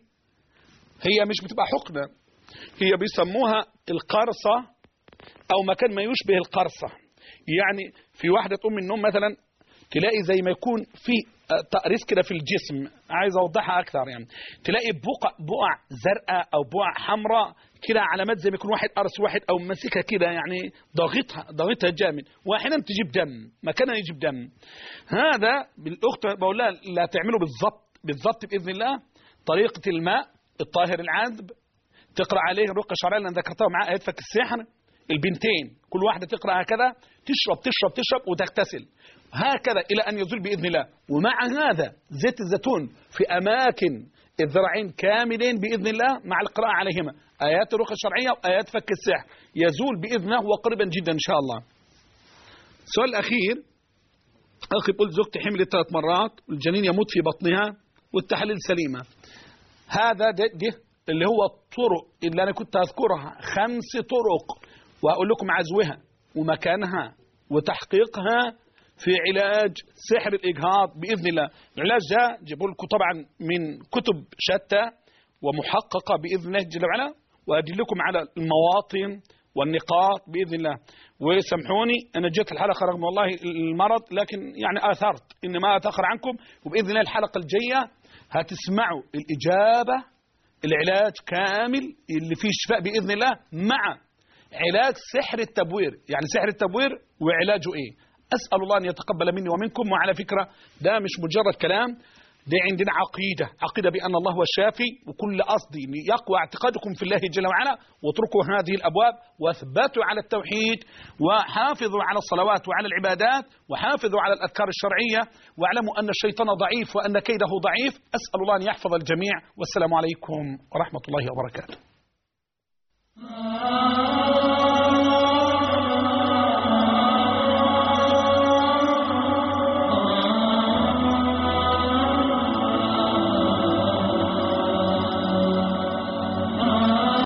هي مش بتبقى حقنة هي بيسموها القرصة أو مكان ما يشبه القرصة يعني في واحدة تقوم من النوم مثلا تلاقي زي ما يكون في تقريص كده في الجسم عايز اوضحها اكثر يعني تلاقي بقع بقع زرقاء او بقع حمراء كده علامات زي ما يكون واحد قرص واحد او ماسكها كده يعني ضاغطها ضاغطها جامد واحيانا تجيب دم مكانها يجيب دم هذا بالاخت بقول لها لا تعمله بالضبط بالضبط باذن الله طريقه الماء الطاهر العذب تقرا عليه الرقيه الشرعيه اللي انا ذكرتها مع ايات فك السحر البنتين كل واحده تقرا هكذا تشرب تشرب تشرب وتغتسل هكذا إلى أن يزول بإذن الله ومع هذا زيت الزيتون في أماكن الذراعين كاملين بإذن الله مع القراءة عليهما آيات الرقى الشرعية وآيات فك السحر يزول بإذن الله وقريبا جدا إن شاء الله السؤال الأخير أخي بقول زوجتي حملت ثلاث مرات والجنين يموت في بطنها والتحاليل سليمة هذا ده, ده اللي هو الطرق اللي أنا كنت أذكرها خمس طرق وأقول لكم عزوها ومكانها وتحقيقها في علاج سحر الإجهاض بإذن الله العلاج ده جيبوا لكم طبعا من كتب شتى ومحققة بإذن الله جل وعلا وأدلكم على المواطن والنقاط بإذن الله وسامحوني أنا جيت الحلقة رغم والله المرض لكن يعني آثرت إن ما أتأخر عنكم وبإذن الله الحلقة الجاية هتسمعوا الإجابة العلاج كامل اللي فيه شفاء بإذن الله مع علاج سحر التبوير يعني سحر التبوير وعلاجه إيه أسأل الله أن يتقبل مني ومنكم وعلى فكرة ده مش مجرد كلام ده عندنا عقيدة عقيدة بأن الله هو الشافي وكل قصدي أن يقوى اعتقادكم في الله جل وعلا واتركوا هذه الأبواب واثبتوا على التوحيد وحافظوا على الصلوات وعلى العبادات وحافظوا على الأذكار الشرعية واعلموا أن الشيطان ضعيف وأن كيده ضعيف أسأل الله أن يحفظ الجميع والسلام عليكم ورحمة الله وبركاته